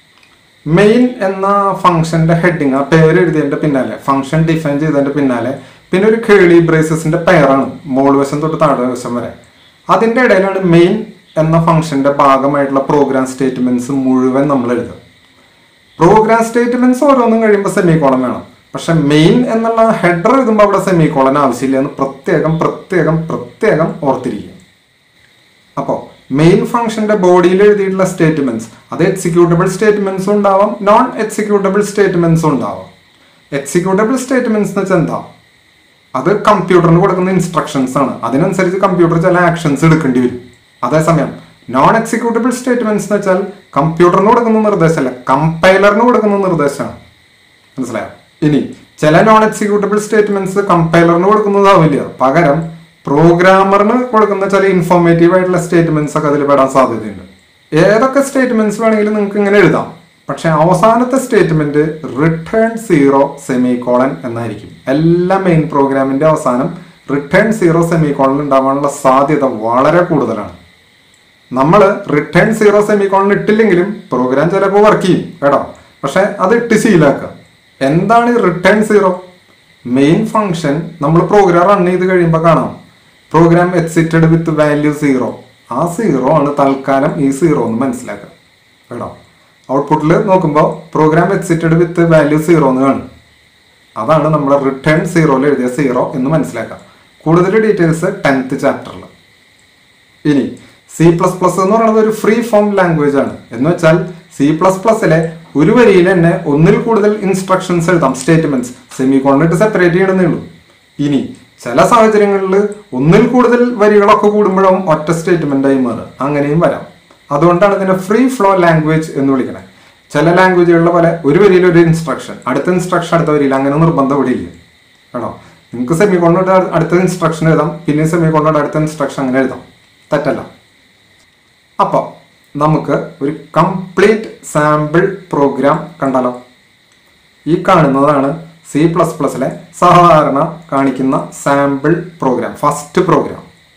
മെയിൻ എന്ന ഫംഗ്ഷന്റെ ഹെഡിങ് ആ പേര് എഴുതിയതിന്റെ പിന്നാലെ ഫംഗ്ഷൻ ഡിഫൈൻ ചെയ്തതിന്റെ പിന്നാലെ പിന്നെ ഒരു കേളി ബ്രേസസിന്റെ പെയറാണ് മോൾ വശം തൊട്ട് താഴെ വശം വരെ അതിന്റെ ഇടയിലാണ് മെയിൻ എന്ന ഫംഗ്ഷന്റെ ഭാഗമായിട്ടുള്ള പ്രോഗ്രാം സ്റ്റേറ്റ്മെന്റ്സ് മുഴുവൻ നമ്മൾ എഴുതുക പ്രോഗ്രാം സ്റ്റേറ്റ്മെന്റ്സ് ഓരോന്നും കഴിയുമ്പോൾ സെമി കോളം വേണം പക്ഷെ മെയിൻ എന്നുള്ള ഹെഡർ എഴുതുമ്പോൾ അവിടെ സെമി കോളൻ ആവശ്യമില്ല എന്ന് പ്രത്യേകം പ്രത്യേകം പ്രത്യേകം ഓർത്തിരിക്കുക അപ്പോൾ മെയിൻ ഫംഗ്ഷന്റെ ബോഡിയിൽ എഴുതിയിട്ടുള്ള സ്റ്റേറ്റ്മെന്റ്സ് അത് എക്സിക്യൂട്ടബിൾ സ്റ്റേറ്റ്മെന്റ്സും ഉണ്ടാവാം നോൺ എക്സിക്യൂട്ടബിൾ സ്റ്റേറ്റ്മെന്റ്സും ഉണ്ടാവാം എക്സിക്യൂട്ടബിൾ സ്റ്റേറ്റ്മെന്റ്സ് എന്ന് വെച്ചാൽ എന്താ അത് കമ്പ്യൂട്ടറിന് കൊടുക്കുന്ന ഇൻസ്ട്രക്ഷൻസ് ആണ് അതിനനുസരിച്ച് കമ്പ്യൂട്ടർ ചില ആക്ഷൻസ് എടുക്കേണ്ടി വരും അതേസമയം നോൺ എക്സിക്യൂട്ടബിൾ സ്റ്റേറ്റ്മെന്റ്സ് എന്ന് വെച്ചാൽ കമ്പ്യൂട്ടറിന് കൊടുക്കുന്ന നിർദ്ദേശമല്ല കമ്പൈലറിന് കൊടുക്കുന്ന നിർദ്ദേശമാണ് മനസ്സിലായോ ഇനി ചില നോൺ എക്സിക്യൂട്ടബിൾ സ്റ്റേറ്റ്മെന്റ്സ് കമ്പൈലറിന് കൊടുക്കുന്നതാവില്ല പകരം പ്രോഗ്രാമറിന് കൊടുക്കുന്ന ചില ഇൻഫോർമേറ്റീവ് ആയിട്ടുള്ള സ്റ്റേറ്റ്മെന്റ്സ് ഒക്കെ അതിൽ പെടാൻ സാധ്യതയുണ്ട് ഏതൊക്കെ സ്റ്റേറ്റ്മെന്റ്സ് വേണമെങ്കിലും നിങ്ങൾക്ക് ഇങ്ങനെ എഴുതാം പക്ഷെ അവസാനത്തെ statement return zero semicolon എന്നായിരിക്കും എല്ലാ മെയിൻ പ്രോഗ്രാമിന്റെ അവസാനം റിട്ടേൺ സീറോ സെമി കോളൻ ഉണ്ടാവാനുള്ള സാധ്യത വളരെ കൂടുതലാണ് നമ്മൾ റിട്ടേൺ സീറോ സെമി കോളൻ ഇട്ടില്ലെങ്കിലും പ്രോഗ്രാം ചിലപ്പോൾ വർക്ക് ചെയ്യും കേട്ടോ പക്ഷെ അത് ഇട്ട് ശീലാക്കുക എന്താണ് ഈ റിട്ടേൺ സീറോ മെയിൻ ഫംഗ്ഷൻ നമ്മൾ പ്രോഗ്രാം റൺ ചെയ്ത് കഴിയുമ്പോൾ കാണാം program exited with value zero ആ സീറോ ആണ് തൽക്കാലം ഈ സീറോ എന്ന് മനസ്സിലാക്കുക കേട്ടോ ഔട്ട്പുട്ടിൽ നോക്കുമ്പോൾ program exited with value zero എന്ന് കാണും അതാണ് നമ്മുടെ റിട്ടേൺ സീറോയിൽ എഴുതിയ സീറോ എന്ന് മനസ്സിലാക്കാം കൂടുതൽ ഡീറ്റെയിൽസ് ടെൻത്ത് ചാപ്റ്ററിൽ ഇനി സി പ്ലസ് പ്ലസ് എന്ന് പറയുന്നത് ഒരു ഫ്രീ ഫോം ലാംഗ്വേജ് ആണ് എന്ന് വെച്ചാൽ സി പ്ലസ് പ്ലസിലെ ഒരു വരിയിൽ തന്നെ ഒന്നിൽ കൂടുതൽ ഇൻസ്ട്രക്ഷൻസ് എഴുതാം സ്റ്റേറ്റ്മെന്റ്സ് സെമി കോണിട്ട് സെപ്പറേറ്റ് ചെയ്യണമെന്നേ ഉള്ളൂ ഇനി ചില സാഹചര്യങ്ങളിൽ ഒന്നിൽ കൂടുതൽ വരികളൊക്കെ കൂടുമ്പോഴും ഒറ്റ സ്റ്റേറ്റ്മെന്റ് ആയി മാറുക അങ്ങനെയും വരാം അതുകൊണ്ടാണ് ഇതിനെ ഫ്രീ ഫ്ലോ ലാംഗ്വേജ് എന്ന് വിളിക്കുന്നത് ചില ലാംഗ്വേജുകളിലെ പോലെ ഒരു വരിയിൽ ഒരു ഇൻസ്ട്രക്ഷൻ അടുത്ത ഇൻസ്ട്രക്ഷൻ അടുത്ത വരിയിൽ അങ്ങനെ നിർബന്ധം ഇവിടെ ഇല്ല കേട്ടോ നിങ്ങൾക്ക് സെമി കോണിട്ട് അടുത്ത ഇൻസ്ട്രക്ഷൻ എഴുതാം പിന്നെ സെമി കോണിട്ട് അടുത്ത ഇൻസ്ട്രക്ഷൻ അങ്ങനെ എഴുതാം തെറ്റല്ല അപ്പോൾ നമുക്ക് ഒരു കംപ്ലീറ്റ് സാമ്പിൾ പ്രോഗ്രാം കണ്ടാലോ ഈ കാണുന്നതാണ് സി പ്ലസ് പ്ലസിലെ സാധാരണ കാണിക്കുന്ന സാമ്പിൾ പ്രോഗ്രാം ഫസ്റ്റ് പ്രോഗ്രാം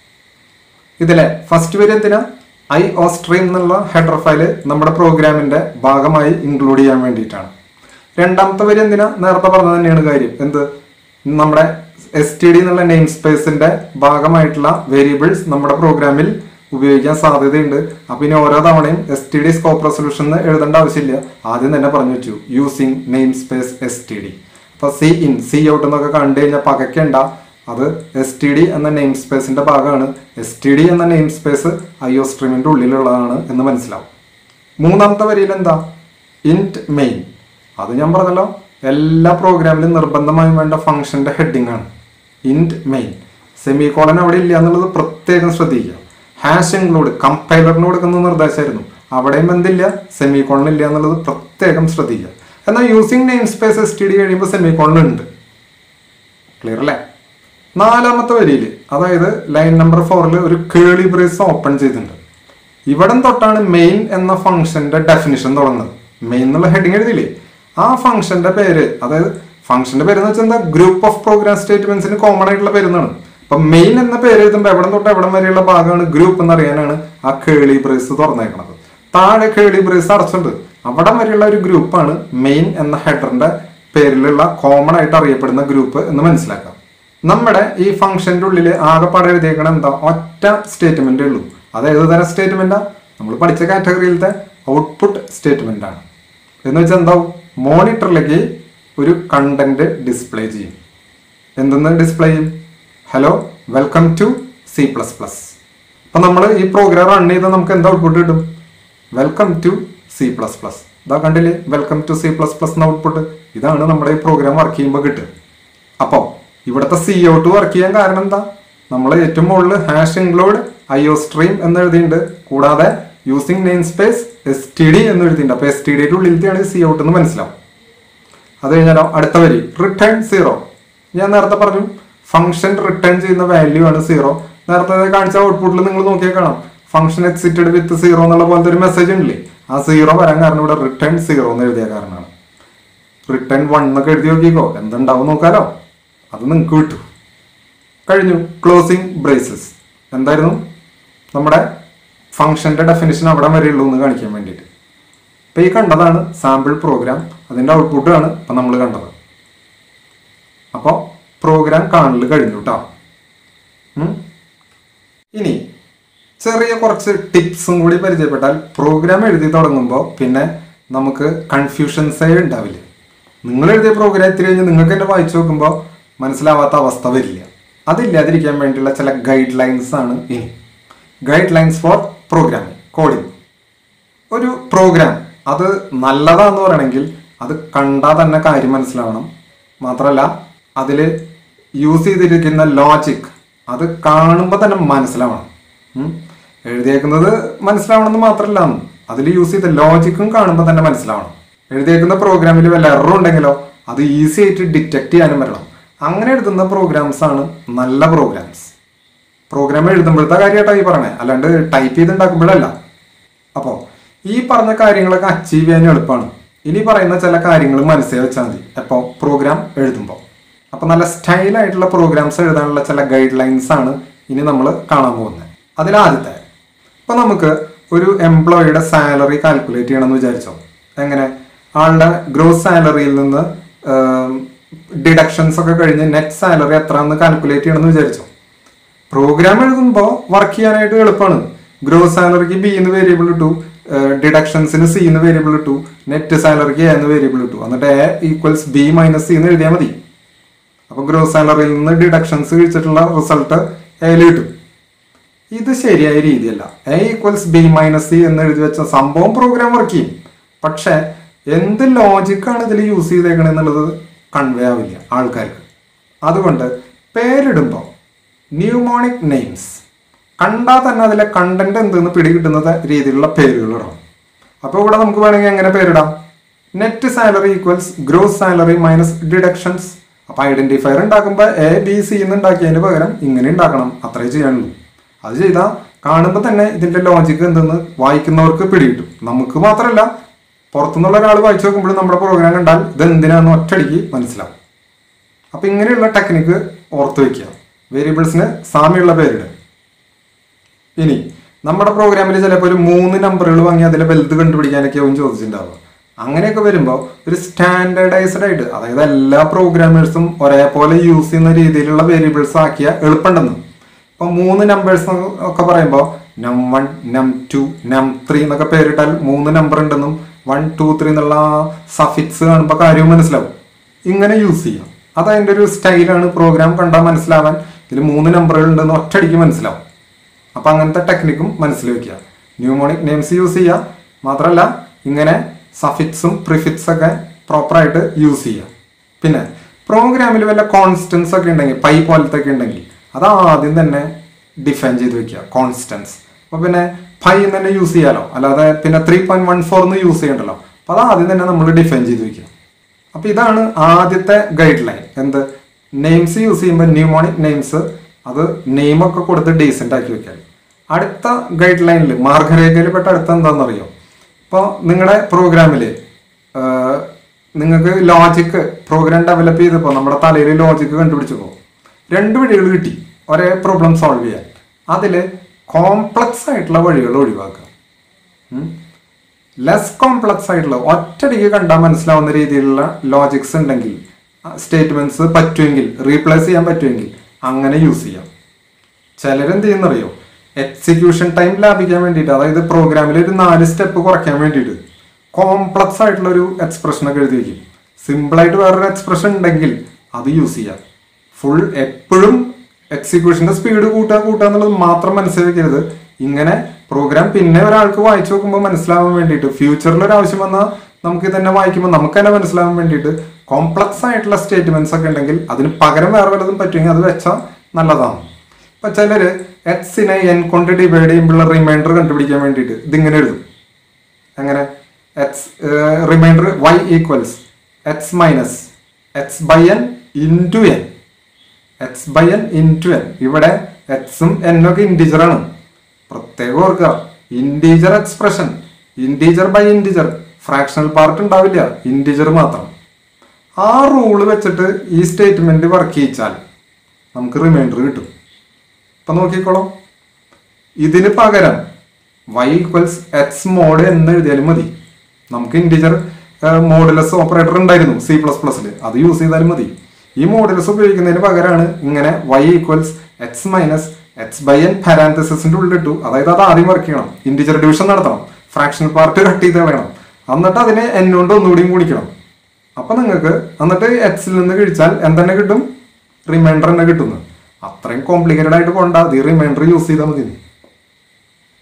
ഇതിലെ ഫസ്റ്റ് വരി എന്തിനാ ഐ ഓ സ്ട്രീം എന്നുള്ള ഹെഡർ ഫയല് നമ്മുടെ പ്രോഗ്രാമിന്റെ ഭാഗമായി ഇൻക്ലൂഡ് ചെയ്യാൻ വേണ്ടിയിട്ടാണ് രണ്ടാമത്തെ വരി എന്തിനാ നേരത്തെ പറഞ്ഞത് തന്നെയാണ് കാര്യം എന്ത് നമ്മുടെ എസ് ടി ഡി എന്നുള്ള നെയിം സ്പേസിന്റെ ഭാഗമായിട്ടുള്ള വേരിയബിൾസ് നമ്മുടെ പ്രോഗ്രാമിൽ ഉപയോഗിക്കാൻ സാധ്യതയുണ്ട് അപ്പൊ ഇനി ഓരോ തവണയും S T D scope resolution എഴുതേണ്ട ആവശ്യമില്ല ആദ്യം തന്നെ പറഞ്ഞു വെച്ചു using namespace S T D അപ്പൊ സി ഇൻ സി ഔട്ട് എന്നൊക്കെ കണ്ടു കഴിഞ്ഞാൽ പകയ്ക്കേണ്ട അത് എസ് ടി ഡി എന്ന നെയിം സ്പേസിന്റെ ഭാഗമാണ് എസ് ടി ഡി എന്ന നെയിം സ്പേസ് ഐ ഒ സ്ട്രീമിന്റെ ഉള്ളിലുള്ളതാണ് എന്ന് മനസ്സിലാവും മൂന്നാമത്തെ വരിയിൽ എന്താ ഇൻറ്റ് മെയിൻ അത് ഞാൻ പറഞ്ഞല്ലോ എല്ലാ പ്രോഗ്രാമിലും നിർബന്ധമായും വേണ്ട ഫംഗ്ഷന്റെ ഹെഡിങ് ആണ് ഇൻറ്റ് മെയിൻ സെമി കോളൻ അവിടെ ഇല്ല എന്നുള്ളത് പ്രത്യേകം ശ്രദ്ധിക്കുക ഹാഷ് ഇൻക്ലൂഡ് കമ്പൈലറിന് കൊടുക്കുന്ന നിർദ്ദേശമായിരുന്നു അവിടെയും എന്തില്ല സെമി കോളൻ ഇല്ല എന്നുള്ളത് പ്രത്യേകം ശ്രദ്ധിക്കുക എന്നാൽ using namespace S T D കഴിയുമ്പോൾ സെമി കോളൻ ഉണ്ട് ക്ലിയർ അല്ലേ നാലാമത്തെ വരിയിൽ അതായത് ലൈൻ നമ്പർ ഫോറിൽ ഒരു കേളി ബ്രേസ് ഓപ്പൺ ചെയ്തിട്ടുണ്ട് ഇവിടം തൊട്ടാണ് മെയിൻ എന്ന ഫംഗ്ഷന്റെ ഡെഫിനിഷൻ തുടങ്ങുന്നത് മെയിൻ എന്നുള്ള ഹെഡിങ് എഴുതിയില്ലേ ആ ഫംഗ്ഷന്റെ പേര് അതായത് ഫംഗ്ഷന്റെ പേര് എന്ന് വെച്ചാൽ എന്താ ഗ്രൂപ്പ് ഓഫ് പ്രോഗ്രാം സ്റ്റേറ്റ്മെന്റ്സിന് കോമൺ ആയിട്ടുള്ള പേരെന്നാണ് അപ്പൊ മെയിൻ എന്ന പേര് എഴുതുമ്പോൾ എവിടെ തൊട്ട് എവിടം വരെയുള്ള ഭാഗമാണ് ഗ്രൂപ്പ് എന്ന് അറിയാനാണ് ആ കേളി ബ്രേസ് തുറന്നേക്കുന്നത് താഴെ കേളി ബ്രേസ് അടച്ചിട്ടുണ്ട് അവിടം വരെയുള്ള ഒരു ഗ്രൂപ്പാണ് മെയിൻ എന്ന ഹെഡറിന്റെ പേരിലുള്ള കോമൺ ആയിട്ട് അറിയപ്പെടുന്ന ഗ്രൂപ്പ് എന്ന് മനസ്സിലാക്കാം നമ്മുടെ ഈ ഫംഗ്ഷന്റെ ഉള്ളിൽ ആകെപ്പാടെ എഴുതിയേക്കണ എന്താ ഒറ്റ സ്റ്റേറ്റ്മെന്റ് ഉള്ളൂ അത് ഏത് തരം സ്റ്റേറ്റ്മെന്റാ നമ്മൾ പഠിച്ച കാറ്റഗറിയിലത്തെ ഔട്ട്പുട്ട് സ്റ്റേറ്റ്മെന്റ് ആണ് എന്ന് വെച്ചാൽ എന്താവും മോണിറ്ററിലേക്ക് ഒരു കണ്ടന്റ് ഡിസ്പ്ലേ ചെയ്യും എന്തെന്ന് ഡിസ്പ്ലേ ചെയ്യും hello welcome to C plus plus അപ്പൊ നമ്മൾ ഈ പ്രോഗ്രാം റൺ ചെയ്താൽ നമുക്ക് എന്താ ഔട്ട്പുട്ട് കിട്ടും welcome to C plus plus ഇതാ കണ്ടില്ലേ welcome to C plus plus എന്ന ഔട്ട്പുട്ട് ഇതാണ് നമ്മുടെ ഈ പ്രോഗ്രാം വർക്ക് ചെയ്യുമ്പോൾ കിട്ടുക അപ്പോൾ ഇവിടുത്തെ സി ഔട്ട് വർക്ക് ചെയ്യാൻ കാരണം എന്താ നമ്മൾ ഏറ്റവും മുകളിൽ hash include I O stream എന്ന് എഴുതിയിട്ടുണ്ട് കൂടാതെ using namespace S T D എന്ന് എഴുതിയിട്ടുണ്ട് അപ്പോൾ എസ് ടി ഡിയുടെ ഉള്ളിലത്തെയാണ് സി ഔട്ട് എന്ന് മനസ്സിലാവും അത് കഴിഞ്ഞാലോ അടുത്ത വരി റിട്ടേൺ സീറോ ഞാൻ നേരത്തെ പറഞ്ഞു ഫംഗ്ഷൻ റിട്ടേൺ ചെയ്യുന്ന വാല്യൂ ആണ് സീറോ നേരത്തെ കാണിച്ച ഔട്ട്പുട്ടിൽ നിങ്ങൾ നോക്കിയാൽ കാണാം ഫംഗ്ഷൻ എക്സിറ്റഡ് വിത്ത് സീറോ എന്നുള്ള പോലത്തെ ഒരു മെസ്സേജ് ഉണ്ടല്ലേ ആ സീറോ വരാൻ കാരണം ഇവിടെ റിട്ടേൺ സീറോ എന്ന് എഴുതിയ കാരണമാണ് റിട്ടേൺ വൺ എന്നൊക്കെ എഴുതി നോക്കിക്കോ എന്തുണ്ടാവും നോക്കാലോ അത് നിങ്ങൾക്ക് കിട്ടും കഴിഞ്ഞു ക്ലോസിംഗ് ബ്രേസസ് എന്തായിരുന്നു നമ്മുടെ ഫംഗ്ഷന്റെ ഡെഫിനിഷൻ അവിടെ വരെ ഉള്ളൂ എന്ന് കാണിക്കാൻ വേണ്ടിയിട്ട് ഇപ്പൊ ഈ കണ്ടതാണ് സാമ്പിൾ പ്രോഗ്രാം അതിന്റെ ഔട്ട്പുട്ട് ആണ് ഇപ്പൊ നമ്മൾ കണ്ടത് അപ്പോൾ പ്രോഗ്രാം കാണൽ കഴിഞ്ഞു കേട്ടോ ഇനി ചെറിയ കുറച്ച് ടിപ്സും കൂടി പരിചയപ്പെട്ടാൽ പ്രോഗ്രാം എഴുതി തുടങ്ങുമ്പോൾ പിന്നെ നമുക്ക് കൺഫ്യൂഷൻസേ ഉണ്ടാവില്ല നിങ്ങൾ എഴുതിയ പ്രോഗ്രാം എത്തി കഴിഞ്ഞ് നിങ്ങൾക്ക് തന്നെ വായിച്ചു നോക്കുമ്പോൾ മനസ്സിലാവാത്ത അവസ്ഥ വരില്ല അതില്ലാതിരിക്കാൻ വേണ്ടിയുള്ള ചില ഗൈഡ് ലൈൻസ് ആണ് ഇനി guidelines for programming coding ഒരു പ്രോഗ്രാം അത് നല്ലതാന്ന് പറയണമെങ്കിൽ അത് കണ്ടാൽ തന്നെ കാര്യം മനസ്സിലാവണം മാത്രമല്ല അതിൽ യൂസ് ചെയ്തിരിക്കുന്ന ലോജിക് അത് കാണുമ്പോൾ തന്നെ മനസ്സിലാവണം ഉം. എഴുതിയേക്കുന്നത് മനസ്സിലാവണമെന്ന് മാത്രമല്ല അതിൽ യൂസ് ചെയ്ത ലോജിക്കും കാണുമ്പോൾ തന്നെ മനസ്സിലാവണം എഴുതിയേക്കുന്ന പ്രോഗ്രാമിൽ വല്ല എറർ ഉണ്ടെങ്കിലോ അത് ഈസി ആയിട്ട് ഡിറ്റക്ട് ചെയ്യാനും പറ്റണം അങ്ങനെ എഴുതുന്ന പ്രോഗ്രാംസ് ആണ് നല്ല പ്രോഗ്രാംസ് പ്രോഗ്രാം എഴുതുമ്പോഴത്തെ കാര്യമായിട്ടാണ് ഈ പറയണേ അല്ലാണ്ട് ടൈപ്പ് ചെയ്തുണ്ടാക്കുമ്പോഴല്ല അപ്പോൾ ഈ പറഞ്ഞ കാര്യങ്ങളൊക്കെ അച്ചീവ് ചെയ്യാൻ എളുപ്പമാണ് ഇനി പറയുന്ന ചില കാര്യങ്ങൾ മനസ്സിൽ വെച്ചാൽ മതി അപ്പോൾ പ്രോഗ്രാം എഴുതുമ്പോൾ അപ്പോൾ നല്ല സ്റ്റൈലായിട്ടുള്ള പ്രോഗ്രാംസ് എഴുതാനുള്ള ചില ഗൈഡ് ലൈൻസ് ആണ് ഇനി നമ്മൾ കാണാൻ പോകുന്നത് അതിലാദ്യത്തെ ഇപ്പോൾ നമുക്ക് ഒരു എംപ്ലോയിയുടെ സാലറി കാൽക്കുലേറ്റ് ചെയ്യണമെന്ന് വിചാരിച്ചോ എങ്ങനെ ആളുടെ ഗ്രോസ് സാലറിയിൽ നിന്ന് ഡിഡക്ഷൻസ് ഒക്കെ കഴിഞ്ഞ് നെറ്റ് സാലറി എത്ര എന്ന് കാൽക്കുലേറ്റ് ചെയ്യണമെന്ന് വിചാരിച്ചോ പ്രോഗ്രാം എഴുതുമ്പോൾ വർക്ക് ചെയ്യാനായിട്ട് എളുപ്പമാണ് ഗ്രോസ് സാലറിക്ക് ബി എന്ന് വേരിയബിൾ ഇട്ടു ഡിഡക്ഷൻസിന് സി എന്ന് വേരിയബിൾ ഇട്ടു നെറ്റ് സാലറിക്ക് എ എന്ന് വേരിയബിൾ ഇട്ടു എന്നിട്ട് A equals B minus C എന്ന് എഴുതിയാൽ മതി അപ്പൊ ഗ്രോസ് സാലറിയിൽ നിന്ന് ഡിഡക്ഷൻസ് കഴിച്ചിട്ടുള്ള റിസൾട്ട് എയിൽ കിട്ടും ഇത് ശരിയായ രീതിയല്ല A equals B minus C എന്ന് എഴുതി വെച്ച സംഭവം പ്രോഗ്രാം വർക്ക് ചെയ്യും പക്ഷെ എന്ത് ലോജിക്കാണ് ഇതിൽ യൂസ് ചെയ്തേക്കണെന്നുള്ളത് കൺവേ ആവില്ല ആൾക്കാർക്ക് അതുകൊണ്ട് പേരിടുമ്പോൾ ന്യൂമോണിക് നെയിംസ് കണ്ടാൽ തന്നെ അതിലെ കണ്ടന്റ് എന്തെന്ന് പിടികിട്ടുന്ന രീതിയിലുള്ള പേരുകൾ ഇടണം അപ്പോൾ ഇവിടെ നമുക്ക് വേണമെങ്കിൽ എങ്ങനെ പേരിടാം net salary equals gross salary minus deductions അപ്പൊ ഐഡന്റിഫയർ ഉണ്ടാക്കുമ്പോൾ എ ബി സി എന്ന് ഉണ്ടാക്കിയതിന് പകരം ഇങ്ങനെ ഉണ്ടാക്കണം അത്രേ ചെയ്യാനുള്ളൂ അത് ചെയ്താൽ കാണുമ്പോൾ തന്നെ ഇതിന്റെ ലോജിക്ക് എന്തെന്ന് വായിക്കുന്നവർക്ക് പിടികിട്ടും നമുക്ക് മാത്രമല്ല പുറത്തുനിന്നുള്ള ഒരാൾ വായിച്ചു നോക്കുമ്പോൾ നമ്മുടെ പ്രോഗ്രാം കണ്ടാൽ ഇത് എന്തിനാന്ന് ഒറ്റയടിക്ക് മനസ്സിലാവും അപ്പൊ ഇങ്ങനെയുള്ള ടെക്നിക്ക് ഓർത്ത് വെക്കുക വേരിയബിൾസിന് സാമ്യമുള്ള പേരിടുക ഇനി നമ്മുടെ പ്രോഗ്രാമിൽ ചിലപ്പോൾ ഒരു മൂന്ന് നമ്പറുകൾ വാങ്ങി അതിലെ വലുത് കണ്ടുപിടിക്കാനൊക്കെ ആവും ചോദിച്ചിട്ടുണ്ടാവുക അങ്ങനെയൊക്കെ വരുമ്പോൾ ഒരു സ്റ്റാൻഡേർഡൈസ്ഡ് ആയിട്ട് അതായത് എല്ലാ പ്രോഗ്രാമേഴ്സും ഒരേപോലെ യൂസ് ചെയ്യുന്ന രീതിയിലുള്ള വേരിയബിൾസ് ആക്കിയ എളുപ്പമുണ്ടെന്ന് ഇപ്പൊ മൂന്ന് നമ്പേഴ്സ് ഒക്കെ പറയുമ്പോൾ നം വൺ നം ടു നം ത്രീ എന്നൊക്കെ പേരിട്ടാൽ മൂന്ന് നമ്പർ ഉണ്ടെന്നും വൺ ടു ത്രീ എന്നുള്ള സഫിക്സ് കാണുമ്പോൾ കാര്യവും മനസ്സിലാവും ഇങ്ങനെ യൂസ് ചെയ്യാം അത് അതിൻ്റെ ഒരു സ്റ്റൈലാണ് പ്രോഗ്രാം കണ്ടാൽ മനസ്സിലാവാൻ ഇതിൽ മൂന്ന് നമ്പറുകൾ ഉണ്ടെന്ന് ഒറ്റയടിക്ക് മനസ്സിലാവും അപ്പൊ അങ്ങനത്തെ ടെക്നിക്കും മനസ്സിൽ വെക്കുക ന്യൂമോണിക് നെയിംസ് യൂസ് ചെയ്യുക മാത്രമല്ല ഇങ്ങനെ സഫിക്സും പ്രിഫിക്സ് ഒക്കെ പ്രോപ്പറായിട്ട് യൂസ് ചെയ്യുക പിന്നെ പ്രോഗ്രാമിൽ വല്ല കോൺസ്റ്റൻസ് ഒക്കെ ഉണ്ടെങ്കിൽ പൈ പോലത്തെ ഒക്കെ ഉണ്ടെങ്കിൽ അത് ആദ്യം തന്നെ ഡിഫൈൻ ചെയ്ത് വെക്കുക കോൺസ്റ്റൻസ് അപ്പൊ പിന്നെ പൈ എന്ന് തന്നെ യൂസ് ചെയ്യാലോ അല്ലാതെ പിന്നെ ത്രീ പോയിന്റ് വൺ ഫോർ എന്ന് യൂസ് ചെയ്യണ്ടല്ലോ അപ്പൊ അത് ആദ്യം തന്നെ നമ്മൾ ഡിഫൈൻ ചെയ്ത് വെക്കുക അപ്പൊ ഇതാണ് ആദ്യത്തെ ഗൈഡ് ലൈൻ എന്ത് നെയിംസ് യൂസ് ചെയ്യുമ്പോൾ ന്യൂമോണിക് നെയിംസ് അത് നെയിമൊക്കെ കൊടുത്ത് ഡീസെന്റ് ആക്കി വെക്കാൻ അടുത്ത ഗൈഡ് ലൈനിൽ മാർഗരേഖയിൽ പെട്ട അടുത്ത എന്താണെന്നറിയോ ഇപ്പോൾ നിങ്ങളുടെ പ്രോഗ്രാമിൽ നിങ്ങൾക്ക് ലോജിക്ക് പ്രോഗ്രാം ഡെവലപ്പ് ചെയ്തപ്പോൾ നമ്മുടെ തലയിൽ ലോജിക്ക് കണ്ടുപിടിച്ചപ്പോൾ രണ്ട് വഴികൾ കിട്ടി ഒരേ പ്രോബ്ലം സോൾവ് ചെയ്യാൻ അതിൽ കോംപ്ലക്സ് ആയിട്ടുള്ള വഴികൾ ഒഴിവാക്കുക ലെസ് കോംപ്ലക്സ് ആയിട്ടുള്ള ഒറ്റടിക്ക് കണ്ടാൽ മനസ്സിലാവുന്ന രീതിയിലുള്ള ലോജിക്സ് ഉണ്ടെങ്കിൽ സ്റ്റേറ്റ്മെന്റ്സ് പറ്റുമെങ്കിൽ റീപ്ലേസ് ചെയ്യാൻ പറ്റുമെങ്കിൽ അങ്ങനെ യൂസ് ചെയ്യാം ചിലരെന്ത് ചെയ്യുന്നറിയോ എക്സിക്യൂഷൻ ടൈം ലാഭിക്കാൻ വേണ്ടിയിട്ട് അതായത് പ്രോഗ്രാമിൽ ഒരു നാല് സ്റ്റെപ്പ് കുറയ്ക്കാൻ വേണ്ടിയിട്ട് കോംപ്ലക്സ് ആയിട്ടുള്ള ഒരു എക്സ്പ്രഷൻ ഒക്കെ എഴുതി വയ്ക്കും സിമ്പിൾ ആയിട്ട് വേറൊരു എക്സ്പ്രഷൻ ഉണ്ടെങ്കിൽ അത് യൂസ് ചെയ്യാം ഫുൾ എപ്പോഴും എക്സിക്യൂഷന്റെ സ്പീഡ് കൂട്ടുക കൂട്ടുക എന്നുള്ളത് മാത്രം മനസ്സിലാക്കരുത് ഇങ്ങനെ പ്രോഗ്രാം പിന്നെ ഒരാൾക്ക് വായിച്ചു നോക്കുമ്പോൾ മനസ്സിലാവാൻ വേണ്ടിയിട്ട് ഫ്യൂച്ചറിൽ ഒരു ആവശ്യം വന്നാൽ നമുക്ക് തന്നെ വായിക്കുമ്പോൾ നമുക്ക് തന്നെ മനസ്സിലാവാൻ വേണ്ടിയിട്ട് കോംപ്ലക്സ് ആയിട്ടുള്ള സ്റ്റേറ്റ്മെന്റ്സ് ഒക്കെ ഉണ്ടെങ്കിൽ അതിന് പകരം വേറെ വല്ലതും പറ്റുമെങ്കിൽ അത് വെച്ചാൽ നല്ലതാണ് ഇപ്പൊ ചിലര് എക്സിനെ എൻ കൊണ്ട് ഡിവൈഡ് ചെയ്യുമ്പോഴുള്ള റിമൈൻഡർ കണ്ടുപിടിക്കാൻ വേണ്ടിയിട്ട് ഇതിങ്ങനെ എഴുതും അങ്ങനെ X remainder Y equals X minus X by N into N X by N into N ഇവിടെ എക്സും എന്നും ഒക്കെ ഇൻറ്റീജർ ആണ് പ്രത്യേകം ഓർക്കുക integer expression integer by integer fractional part ഉണ്ടാവില്ല ഇൻറ്റീജർ മാത്രം ആ റൂള് വെച്ചിട്ട് ഈ സ്റ്റേറ്റ്മെന്റ് വർക്ക് ചെയ്യിച്ചാൽ നമുക്ക് റിമൈൻഡർ കിട്ടും ഇപ്പൊ നോക്കിക്കോളൂ ഇതിന് പകരം വൈ ഈക്വൽസ് എക്സ് മോഡ് എന്ന് എഴുതിയാലും മതി നമുക്ക് ഇൻറ്റീജർ മോഡുലസ് ഓപ്പറേറ്റർ ഉണ്ടായിരുന്നു സി പ്ലസ് പ്ലസിൽ അത് യൂസ് ചെയ്താലും മതി ഈ മോഡുലസ് ഉപയോഗിക്കുന്നതിന് പകരമാണ് ഇങ്ങനെ Y equals X minus X by N പാരാന്തസിന്റെ ഉള്ളിൽ ഇട്ടു അതായത് അത് ആദ്യം വർക്ക് ചെയ്യണം ഇൻറ്റീജർ ഡിവിഷൻ നടത്തണം ഫ്രാക്ഷണൽ പാർട്ട് കട്ട് ചെയ്ത് കളയണം എന്നിട്ട് അതിനെ എൻ കൊണ്ട് ഒന്നുകൂടിയും ഗുണിക്കണം അപ്പൊ നിങ്ങൾക്ക് എന്നിട്ട് എക്സിൽ നിന്ന് കഴിച്ചാൽ എന്തെന്നെ കിട്ടും റിമൈൻഡർ തന്നെ കിട്ടുന്നു അത്രയും കോംപ്ലിക്കേറ്റഡ് ആയിട്ട് പോണ്ട അത് റിമൈൻഡർ യൂസ് ചെയ്താൽ മതി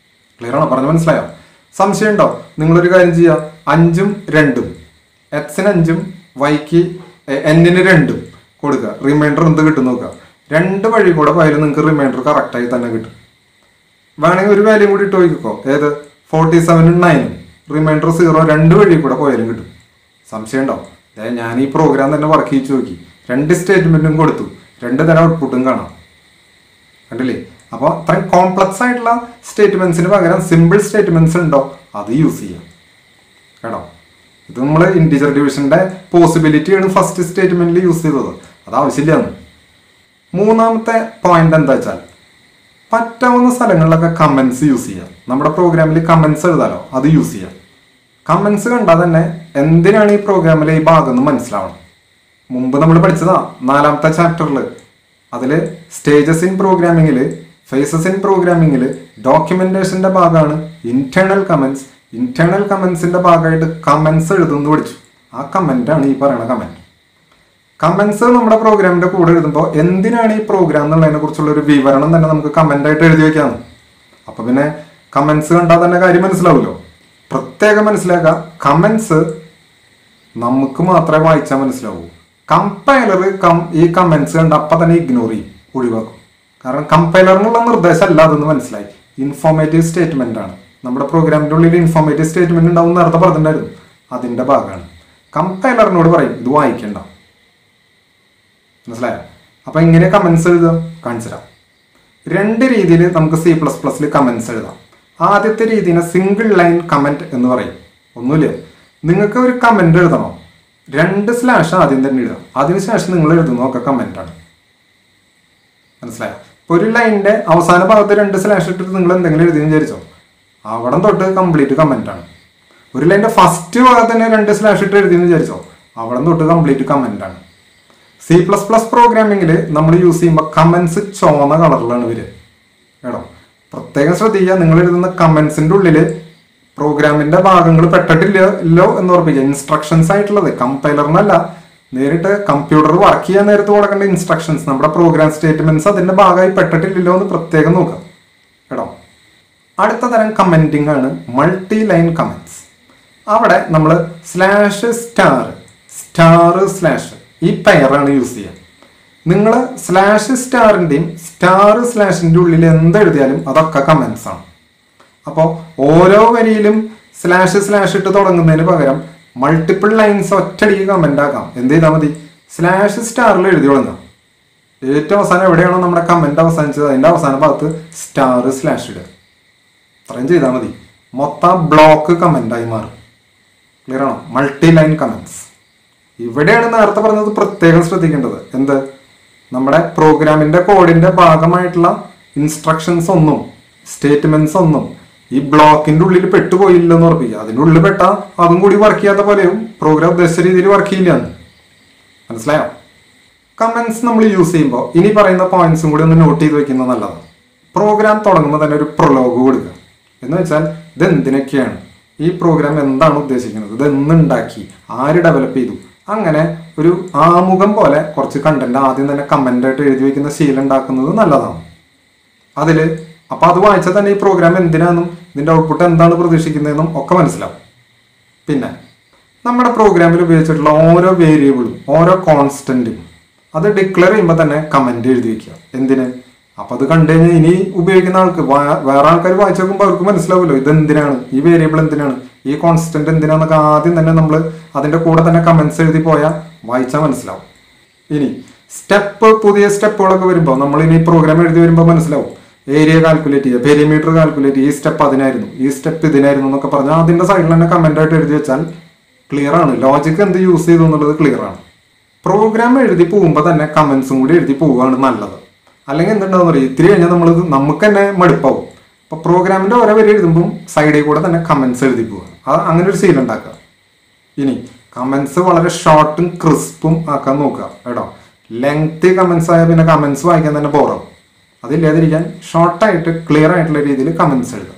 ക്ലിയർ ആണോ പറഞ്ഞു മനസ്സിലായോ സംശയം ഉണ്ടോ നിങ്ങളൊരു കാര്യം ചെയ്യുക അഞ്ചും രണ്ടും എക്സിന് അഞ്ചും വൈക്ക് എന്നിന് രണ്ടും കൊടുക്കുക റിമൈൻഡർ എന്ത് കിട്ടും നോക്കുക രണ്ട് വഴി കൂടെ പോയാലും നിങ്ങൾക്ക് റിമൈൻഡർ കറക്റ്റായി തന്നെ കിട്ടും വേണമെങ്കിൽ ഒരു വാല്യൂ കൂടി ഇട്ട് നോക്കിക്കോ ഏത് ഫോർട്ടി സെവനും നയനും റിമൈൻഡർ സീറോ രണ്ട് വഴി കൂടെ പോയാലും കിട്ടും സംശയം ഉണ്ടോ അതായത് ഞാൻ ഈ പ്രോഗ്രാം തന്നെ വർക്ക് ചെയ്യിച്ചു നോക്കി രണ്ട് സ്റ്റേറ്റ്മെന്റും കൊടുത്തു രണ്ട് തരം ഔട്ട്പുട്ടും കാണാം കണ്ടില്ലേ അപ്പോൾ അത്രയും കോംപ്ലക്സ് ആയിട്ടുള്ള സ്റ്റേറ്റ്മെന്റ്സിന് പകരം സിമ്പിൾ സ്റ്റേറ്റ്മെന്റ്സ് ഉണ്ടോ അത് യൂസ് ചെയ്യാം കേട്ടോ ഇത് നമ്മൾ ഇൻറ്റീജർ ഡിവിഷന്റെ പോസിബിലിറ്റിയാണ് ഫസ്റ്റ് സ്റ്റേറ്റ്മെന്റിൽ യൂസ് ചെയ്തത് അത് ആവശ്യമില്ലാന്ന് മൂന്നാമത്തെ പോയിന്റ് എന്താ വെച്ചാൽ പറ്റാവുന്ന സ്ഥലങ്ങളിലൊക്കെ കമന്റ്സ് യൂസ് ചെയ്യാം നമ്മുടെ പ്രോഗ്രാമിൽ കമന്റ്സ് എഴുതാലോ അത് യൂസ് ചെയ്യാം കമന്റ്സ് കണ്ടാൽ തന്നെ എന്തിനാണ് ഈ പ്രോഗ്രാമിലെ ഈ ഭാഗം എന്ന് മനസ്സിലാവണം മുമ്പ് നമ്മൾ പഠിച്ചതാ നാലാമത്തെ ചാപ്റ്ററിൽ അതിൽ സ്റ്റേജസ് ഇൻ പ്രോഗ്രാമിങ്ങിൽ ഫേസസ് ഇൻ പ്രോഗ്രാമിങ്ങിൽ ഡോക്യുമെന്റേഷന്റെ ഭാഗമാണ് ഇന്റേണൽ കമന്റ്സ് ഇന്റേണൽ കമന്റ്സിന്റെ ഭാഗമായിട്ട് കമന്റ്സ് എഴുതുന്നു പഠിച്ചു ആ കമന്റ് ആണ് ഈ പറയുന്ന കമന്റ് കമന്റ്സ് നമ്മുടെ പ്രോഗ്രാമിന്റെ കൂടെ എഴുതുമ്പോൾ എന്തിനാണ് ഈ പ്രോഗ്രാം എന്നുള്ളതിനെ കുറിച്ചുള്ള ഒരു വിവരണം തന്നെ നമുക്ക് കമന്റ് ആയിട്ട് എഴുതി വെക്കാം അപ്പൊ പിന്നെ കമന്റ്സ് കണ്ടാൽ തന്നെ കാര്യം മനസ്സിലാവുമല്ലോ പ്രത്യേകം മനസ്സിലാക്കുക കമന്റ്സ് നമുക്ക് മാത്രമേ വായിച്ചാൽ മനസ്സിലാവൂ കമ്പൈലർ കം ഈ കമന്റ്സ് കണ്ട അപ്പം തന്നെ ഇഗ്നോർ ചെയ്യും ഒഴിവാക്കും കാരണം കമ്പൈലറിനുള്ള നിർദ്ദേശം അല്ല അതെന്ന് മനസ്സിലായി ഇൻഫോർമേറ്റീവ് സ്റ്റേറ്റ്മെന്റ് ആണ് നമ്മുടെ പ്രോഗ്രാമിന്റെ ഉള്ളിൽ ഇൻഫോർമേറ്റീവ് സ്റ്റേറ്റ്മെന്റ് ഉണ്ടാവും എന്ന് നേരത്തെ പറഞ്ഞിട്ടുണ്ടായിരുന്നു അതിന്റെ ഭാഗമാണ് കമ്പൈലറിനോട് പറയും ഇത് വായിക്കണ്ട മനസ്സിലായോ അപ്പൊ എങ്ങനെ കമന്റ്സ് എഴുതാം കാണിച്ചു തരാം രണ്ട് രീതിയിൽ നമുക്ക് സി പ്ലസ് പ്ലസിൽ കമന്റ്സ് എഴുതാം ആദ്യത്തെ രീതിനെ സിംഗിൾ ലൈൻ കമന്റ് എന്ന് പറയും ഒന്നുമില്ല നിങ്ങൾക്ക് ഒരു കമന്റ് എഴുതണോ രണ്ട് സ്ലാഷ് ആദ്യം തന്നെ എഴുതാം അതിനുശേഷം നിങ്ങൾ എഴുതുന്നതൊക്കെ കമന്റ് ആണ് മനസ്സിലായോ ഇപ്പൊ ഒരു ലൈനിന്റെ അവസാന ഭാഗത്ത് രണ്ട് സ്ലാഷ് ഇട്ടിട്ട് നിങ്ങൾ എന്തെങ്കിലും എഴുതി വിചാരിച്ചോ അവിടെ തൊട്ട് കംപ്ലീറ്റ് കമന്റ് ആണ് ഒരു ലൈനിന്റെ ഫസ്റ്റ് ഭാഗത്ത് തന്നെ രണ്ട് സ്ലാഷ് ഇട്ട് എഴുതി വിചാരിച്ചോ അവിടെ തൊട്ട് കംപ്ലീറ്റ് കമന്റ് ആണ് സി പ്ലസ് പ്ലസ് പ്രോഗ്രാമിംഗിൽ നമ്മൾ യൂസ് ചെയ്യുമ്പോൾ കമന്റ്സ് ചുവന്ന കളറിലാണ് വരിക കേട്ടോ പ്രത്യേകം ശ്രദ്ധിക്കുക നിങ്ങൾ എഴുതുന്ന കമന്റ്സിന്റെ ഉള്ളിൽ പ്രോഗ്രാമിന്റെ ഭാഗങ്ങൾ പെട്ടിട്ടില്ലല്ലോ എന്ന് ഉറപ്പിക്കുക ഇൻസ്ട്രക്ഷൻസ് ആയിട്ടുള്ളത് കമ്പൈലറിനല്ല നേരിട്ട് കമ്പ്യൂട്ടർ വർക്ക് ചെയ്യാൻ നേരത്ത് കൊടുക്കേണ്ട ഇൻസ്ട്രക്ഷൻസ് നമ്മുടെ പ്രോഗ്രാം സ്റ്റേറ്റ്മെന്റ്സ് അതിന്റെ ഭാഗമായി പെട്ടിട്ടില്ലല്ലോ എന്ന് പ്രത്യേകം നോക്കാം കേട്ടോ അടുത്ത തരം കമന്റിംഗ് ആണ് മൾട്ടി ലൈൻ കമന്റ്സ് അവിടെ നമ്മൾ സ്ലാഷ് സ്റ്റാർ സ്റ്റാർ സ്ലാഷ് ഈ പെയറാണ് യൂസ് ചെയ്യുക നിങ്ങൾ സ്ലാഷ് സ്റ്റാറിന്റെയും സ്റ്റാർ സ്ലാഷിന്റെ ഉള്ളിൽ എന്ത് എഴുതിയാലും അതൊക്കെ കമന്റ്സ് ആണ് അപ്പോൾ ഓരോ വരിയിലും സ്ലാഷ് സ്ലാഷ് ഇട്ട് തുടങ്ങുന്നതിന് പകരം മൾട്ടിപ്പിൾ ലൈൻസ് ഒറ്റയടിക്ക് കമന്റ് ആക്കാം എന്ത് ചെയ്താൽ മതി സ്ലാഷ് സ്റ്റാറിൽ എഴുതി തുടങ്ങാം ഏറ്റവും അവസാനം എവിടെയാണോ നമ്മുടെ കമന്റ് അവസാനിച്ചത് അതിന്റെ അവസാന ഭാഗത്ത് സ്റ്റാർ സ്ലാഷ് ഇടുക അത്രയും ചെയ്താൽ മതി മൊത്തം ബ്ലോക്ക് കമന്റായി മാറും ക്ലിയർ ആണോ മൾട്ടി ലൈൻ കമന്റ്സ് ഇവിടെയാണ് നേരത്തെ പറഞ്ഞത് പ്രത്യേകം ശ്രദ്ധിക്കേണ്ടത് എന്ത് നമ്മുടെ പ്രോഗ്രാമിന്റെ കോഡിന്റെ ഭാഗമായിട്ടുള്ള ഇൻസ്ട്രക്ഷൻസ് ഒന്നും സ്റ്റേറ്റ്മെന്റ്സ് ഒന്നും ഈ ബ്ലോക്കിന്റെ ഉള്ളിൽ പെട്ടുപോയില്ലെന്ന് ഉറപ്പിക്കുക അതിന്റെ ഉള്ളിൽ പെട്ടാ അതും കൂടി വർക്ക് ചെയ്യാത്ത പോലെയും പ്രോഗ്രാം ഉദ്ദേശിച്ച രീതിയിൽ വർക്ക് ചെയ്യില്ല എന്ന് മനസ്സിലായോ കമന്റ്സ് നമ്മൾ യൂസ് ചെയ്യുമ്പോൾ ഇനി പറയുന്ന പോയിന്റ്സും കൂടി ഒന്ന് നോട്ട് ചെയ്ത് വെക്കുന്നത് നല്ലതാണ് പ്രോഗ്രാം തുടങ്ങുമ്പോൾ തന്നെ ഒരു പ്രൊലോഗ് കൊടുക്കുക എന്ന് വെച്ചാൽ ഇത് എന്തിനൊക്കെയാണ് ഈ പ്രോഗ്രാം എന്താണ് ഉദ്ദേശിക്കുന്നത് ഇത് എന്നുണ്ടാക്കി ആര് ഡെവലപ്പ് ചെയ്തു അങ്ങനെ ഒരു ആമുഖം പോലെ കുറച്ച് കണ്ടന്റ് ആദ്യം തന്നെ കമന്റ് ആയിട്ട് എഴുതി വെക്കുന്ന ശീലം ഉണ്ടാക്കുന്നത് നല്ലതാണ് അതില് അപ്പൊ അത് വായിച്ചാൽ തന്നെ ഈ പ്രോഗ്രാം എന്തിനാണെന്നും ഇതിന്റെ ഔട്ട്പുട്ട് എന്താണ് പ്രതീക്ഷിക്കുന്നതെന്നും ഒക്കെ മനസ്സിലാവും പിന്നെ നമ്മുടെ പ്രോഗ്രാമിൽ ഉപയോഗിച്ചിട്ടുള്ള ഓരോ വേരിയബിളും ഓരോ കോൺസ്റ്റന്റും അത് ഡിക്ലെയർ ചെയ്യുമ്പോൾ തന്നെ കമന്റ് എഴുതി വെക്കുക എന്തിന് അപ്പൊ അത് കണ്ടു കഴിഞ്ഞാൽ ഇനി ഉപയോഗിക്കുന്ന ആൾക്ക് വാ- വേറെ ആൾക്കാർ വായിച്ചു നോക്കുമ്പോൾ അവർക്ക് മനസ്സിലാവുമല്ലോ ഇത് എന്തിനാണ് ഈ വേരിയബിൾ എന്തിനാണ് ഈ കോൺസ്റ്റന്റ് എന്തിനാന്നൊക്കെ ആദ്യം തന്നെ നമ്മൾ അതിന്റെ കൂടെ തന്നെ കമന്റ്സ് എഴുതി പോയാൽ വായിച്ചാൽ മനസ്സിലാവും ഇനി സ്റ്റെപ്പ് പുതിയ സ്റ്റെപ്പുകളൊക്കെ വരുമ്പോൾ നമ്മൾ ഇനി പ്രോഗ്രാം എഴുതി വരുമ്പോൾ മനസ്സിലാവും ഏരിയ കാൽക്കുലേറ്റ് ചെയ്യുക പെരിമീറ്റർ കാൽക്കുലേറ്റ് ഈ സ്റ്റെപ്പ് അതിനായിരുന്നു ഈ സ്റ്റെപ്പ് ഇതിനായിരുന്നു എന്നൊക്കെ പറഞ്ഞാൽ അതിന്റെ സൈഡിൽ തന്നെ കമന്റ് ആയിട്ട് എഴുതി വെച്ചാൽ ക്ലിയർ ആണ് ലോജിക്ക് എന്ത് യൂസ് ചെയ്തു എന്നുള്ളത് ക്ലിയർ ആണ് പ്രോഗ്രാം എഴുതി പോകുമ്പോൾ തന്നെ കമന്റ്സും കൂടി എഴുതി പോവുകയാണ് നല്ലത് അല്ലെങ്കിൽ എന്തുണ്ടാവും അറിയാം ഇത്തിരി കഴിഞ്ഞാൽ നമ്മൾ നമുക്ക് തന്നെ മടുപ്പാവും അപ്പൊ പ്രോഗ്രാമിന്റെ ഓരോ വരി എഴുതുമ്പോൾ സൈഡിൽ കൂടെ തന്നെ കമന്റ്സ് എഴുതി പോവുക അത് അങ്ങനെ ഒരു സീൽ ഉണ്ടാക്കുക ഇനി കമന്റ്സ് വളരെ ഷോർട്ടും ക്രിസ്പും ആക്കാൻ നോക്കുക കേട്ടോ ലെങ്തി കമന്റ്സ് ആയ പിന്നെ കമന്റ്സ് വായിക്കാൻ തന്നെ ബോറാവും അതില്ലാതിരിക്കാൻ ഷോർട്ടായിട്ട് ക്ലിയർ ആയിട്ടുള്ള രീതിയിൽ കമന്റ്സ് എഴുതുക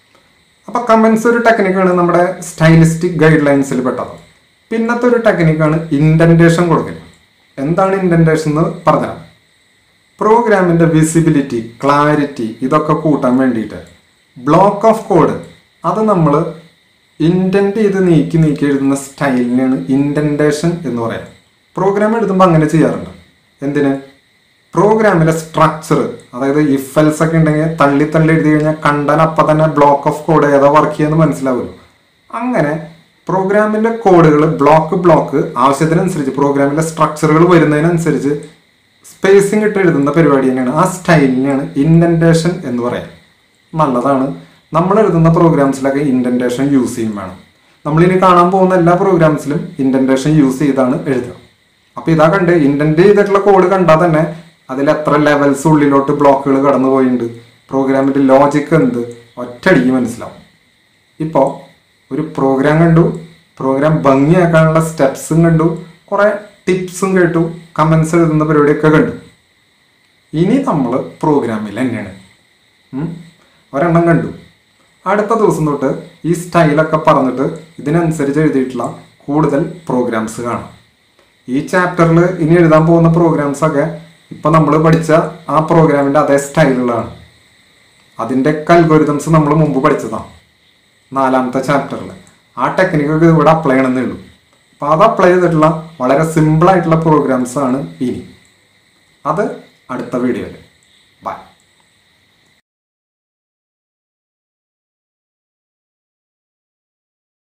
അപ്പൊ കമന്റ്സ് ഒരു ടെക്നിക്കാണ് നമ്മുടെ സ്റ്റൈലിസ്റ്റിക് ഗൈഡ് ലൈൻസിൽ പെട്ടത് പിന്നത്തെ ഒരു ടെക്നിക്കാണ് ഇൻഡന്റേഷൻ കൊടുക്കൽ എന്താണ് ഇൻഡന്റേഷൻ എന്ന് പറഞ്ഞുതരാം പ്രോഗ്രാമിന്റെ വിസിബിലിറ്റി ക്ലാരിറ്റി ഇതൊക്കെ കൂട്ടാൻ വേണ്ടിയിട്ട് ബ്ലോക്ക് ഓഫ് കോഡ് അത് നമ്മൾ ഇൻറ്റൻറ്റ് ചെയ്ത് നീക്കി നീക്കി എഴുതുന്ന സ്റ്റൈലിനെയാണ് ഇൻറ്റൻറ്റേഷൻ എന്ന് പറയാം പ്രോഗ്രാം എഴുതുമ്പോൾ അങ്ങനെ ചെയ്യാറുണ്ട് എന്തിന് പ്രോഗ്രാമിലെ സ്ട്രക്ചർ അതായത് ഇഫ് എൽസ് ഒക്കെ ഉണ്ടെങ്കിൽ തള്ളി തള്ളി എഴുതി കഴിഞ്ഞാൽ കണ്ടാൽ അപ്പം തന്നെ ബ്ലോക്ക് ഓഫ് കോഡ് ഏതാ വർക്ക് ചെയ്യുമെന്ന് മനസ്സിലാവുമല്ലോ അങ്ങനെ പ്രോഗ്രാമിന്റെ കോഡുകൾ ബ്ലോക്ക് ബ്ലോക്ക് ആവശ്യത്തിനനുസരിച്ച് പ്രോഗ്രാമിലെ സ്ട്രക്ചറുകൾ വരുന്നതിനനുസരിച്ച് സ്പേസിംഗ് ഇട്ട് എഴുതുന്ന പരിപാടി തന്നെയാണ് ആ സ്റ്റൈലിനെയാണ് ഇൻഡന്റേഷൻ എന്ന് പറയാം നല്ലതാണ് നമ്മൾ എഴുതുന്ന പ്രോഗ്രാംസിലൊക്കെ ഇൻഡന്റേഷൻ യൂസ് ചെയ്യും വേണം നമ്മളിനി കാണാൻ പോകുന്ന എല്ലാ പ്രോഗ്രാംസിലും ഇൻഡന്റേഷൻ യൂസ് ചെയ്താണ് എഴുതുക അപ്പൊ ഇതാ കണ്ട് ഇൻഡന്റ് ചെയ്തിട്ടുള്ള കോഡ് കണ്ടാൽ തന്നെ അതിൽ എത്ര ലെവൽസ് ഉള്ളിലോട്ട് ബ്ലോക്കുകൾ കടന്നു പോയിട്ടുണ്ട് പ്രോഗ്രാമിന്റെ ലോജിക്ക് എന്ത് ഒറ്റയടിക്ക് മനസ്സിലാവും ഇപ്പോൾ ഒരു പ്രോഗ്രാം കണ്ടു പ്രോഗ്രാം ഭംഗിയാക്കാനുള്ള സ്റ്റെപ്സും കണ്ടു കുറേ ടിപ്സും കേട്ടു കമൻസ് എഴുതുന്ന പരിപാടിയൊക്കെ കണ്ടു ഇനി നമ്മൾ പ്രോഗ്രാമിൽ തന്നെയാണ് ഉം. ഒരെണ്ണം കണ്ടു അടുത്ത ദിവസം തൊട്ട് ഈ സ്റ്റൈലൊക്കെ പറഞ്ഞിട്ട് ഇതിനനുസരിച്ച് എഴുതിയിട്ടുള്ള കൂടുതൽ പ്രോഗ്രാംസ് കാണാം ഈ ചാപ്റ്ററിൽ ഇനി എഴുതാൻ പോകുന്ന പ്രോഗ്രാംസ് ഒക്കെ ഇപ്പൊ നമ്മൾ പഠിച്ച ആ പ്രോഗ്രാമിന്റെ അതേ സ്റ്റൈലുകളാണ് അതിന്റെ അൽഗോരിതംസ് നമ്മൾ മുമ്പ് പഠിച്ചതാണ് നാലാമത്തെ ചാപ്റ്ററിൽ ആ ടെക്നിക്കൊക്കെ ഇവിടെ അപ്ലൈ ചെയ്യണമെന്നേ ഉള്ളൂ അപ്പോൾ അത് അപ്ലൈ ചെയ്തിട്ടുള്ള വളരെ സിമ്പിൾ ആയിട്ടുള്ള പ്രോഗ്രാംസ് ആണ് ഇനി അത് അടുത്ത വീഡിയോയിൽ ബൈ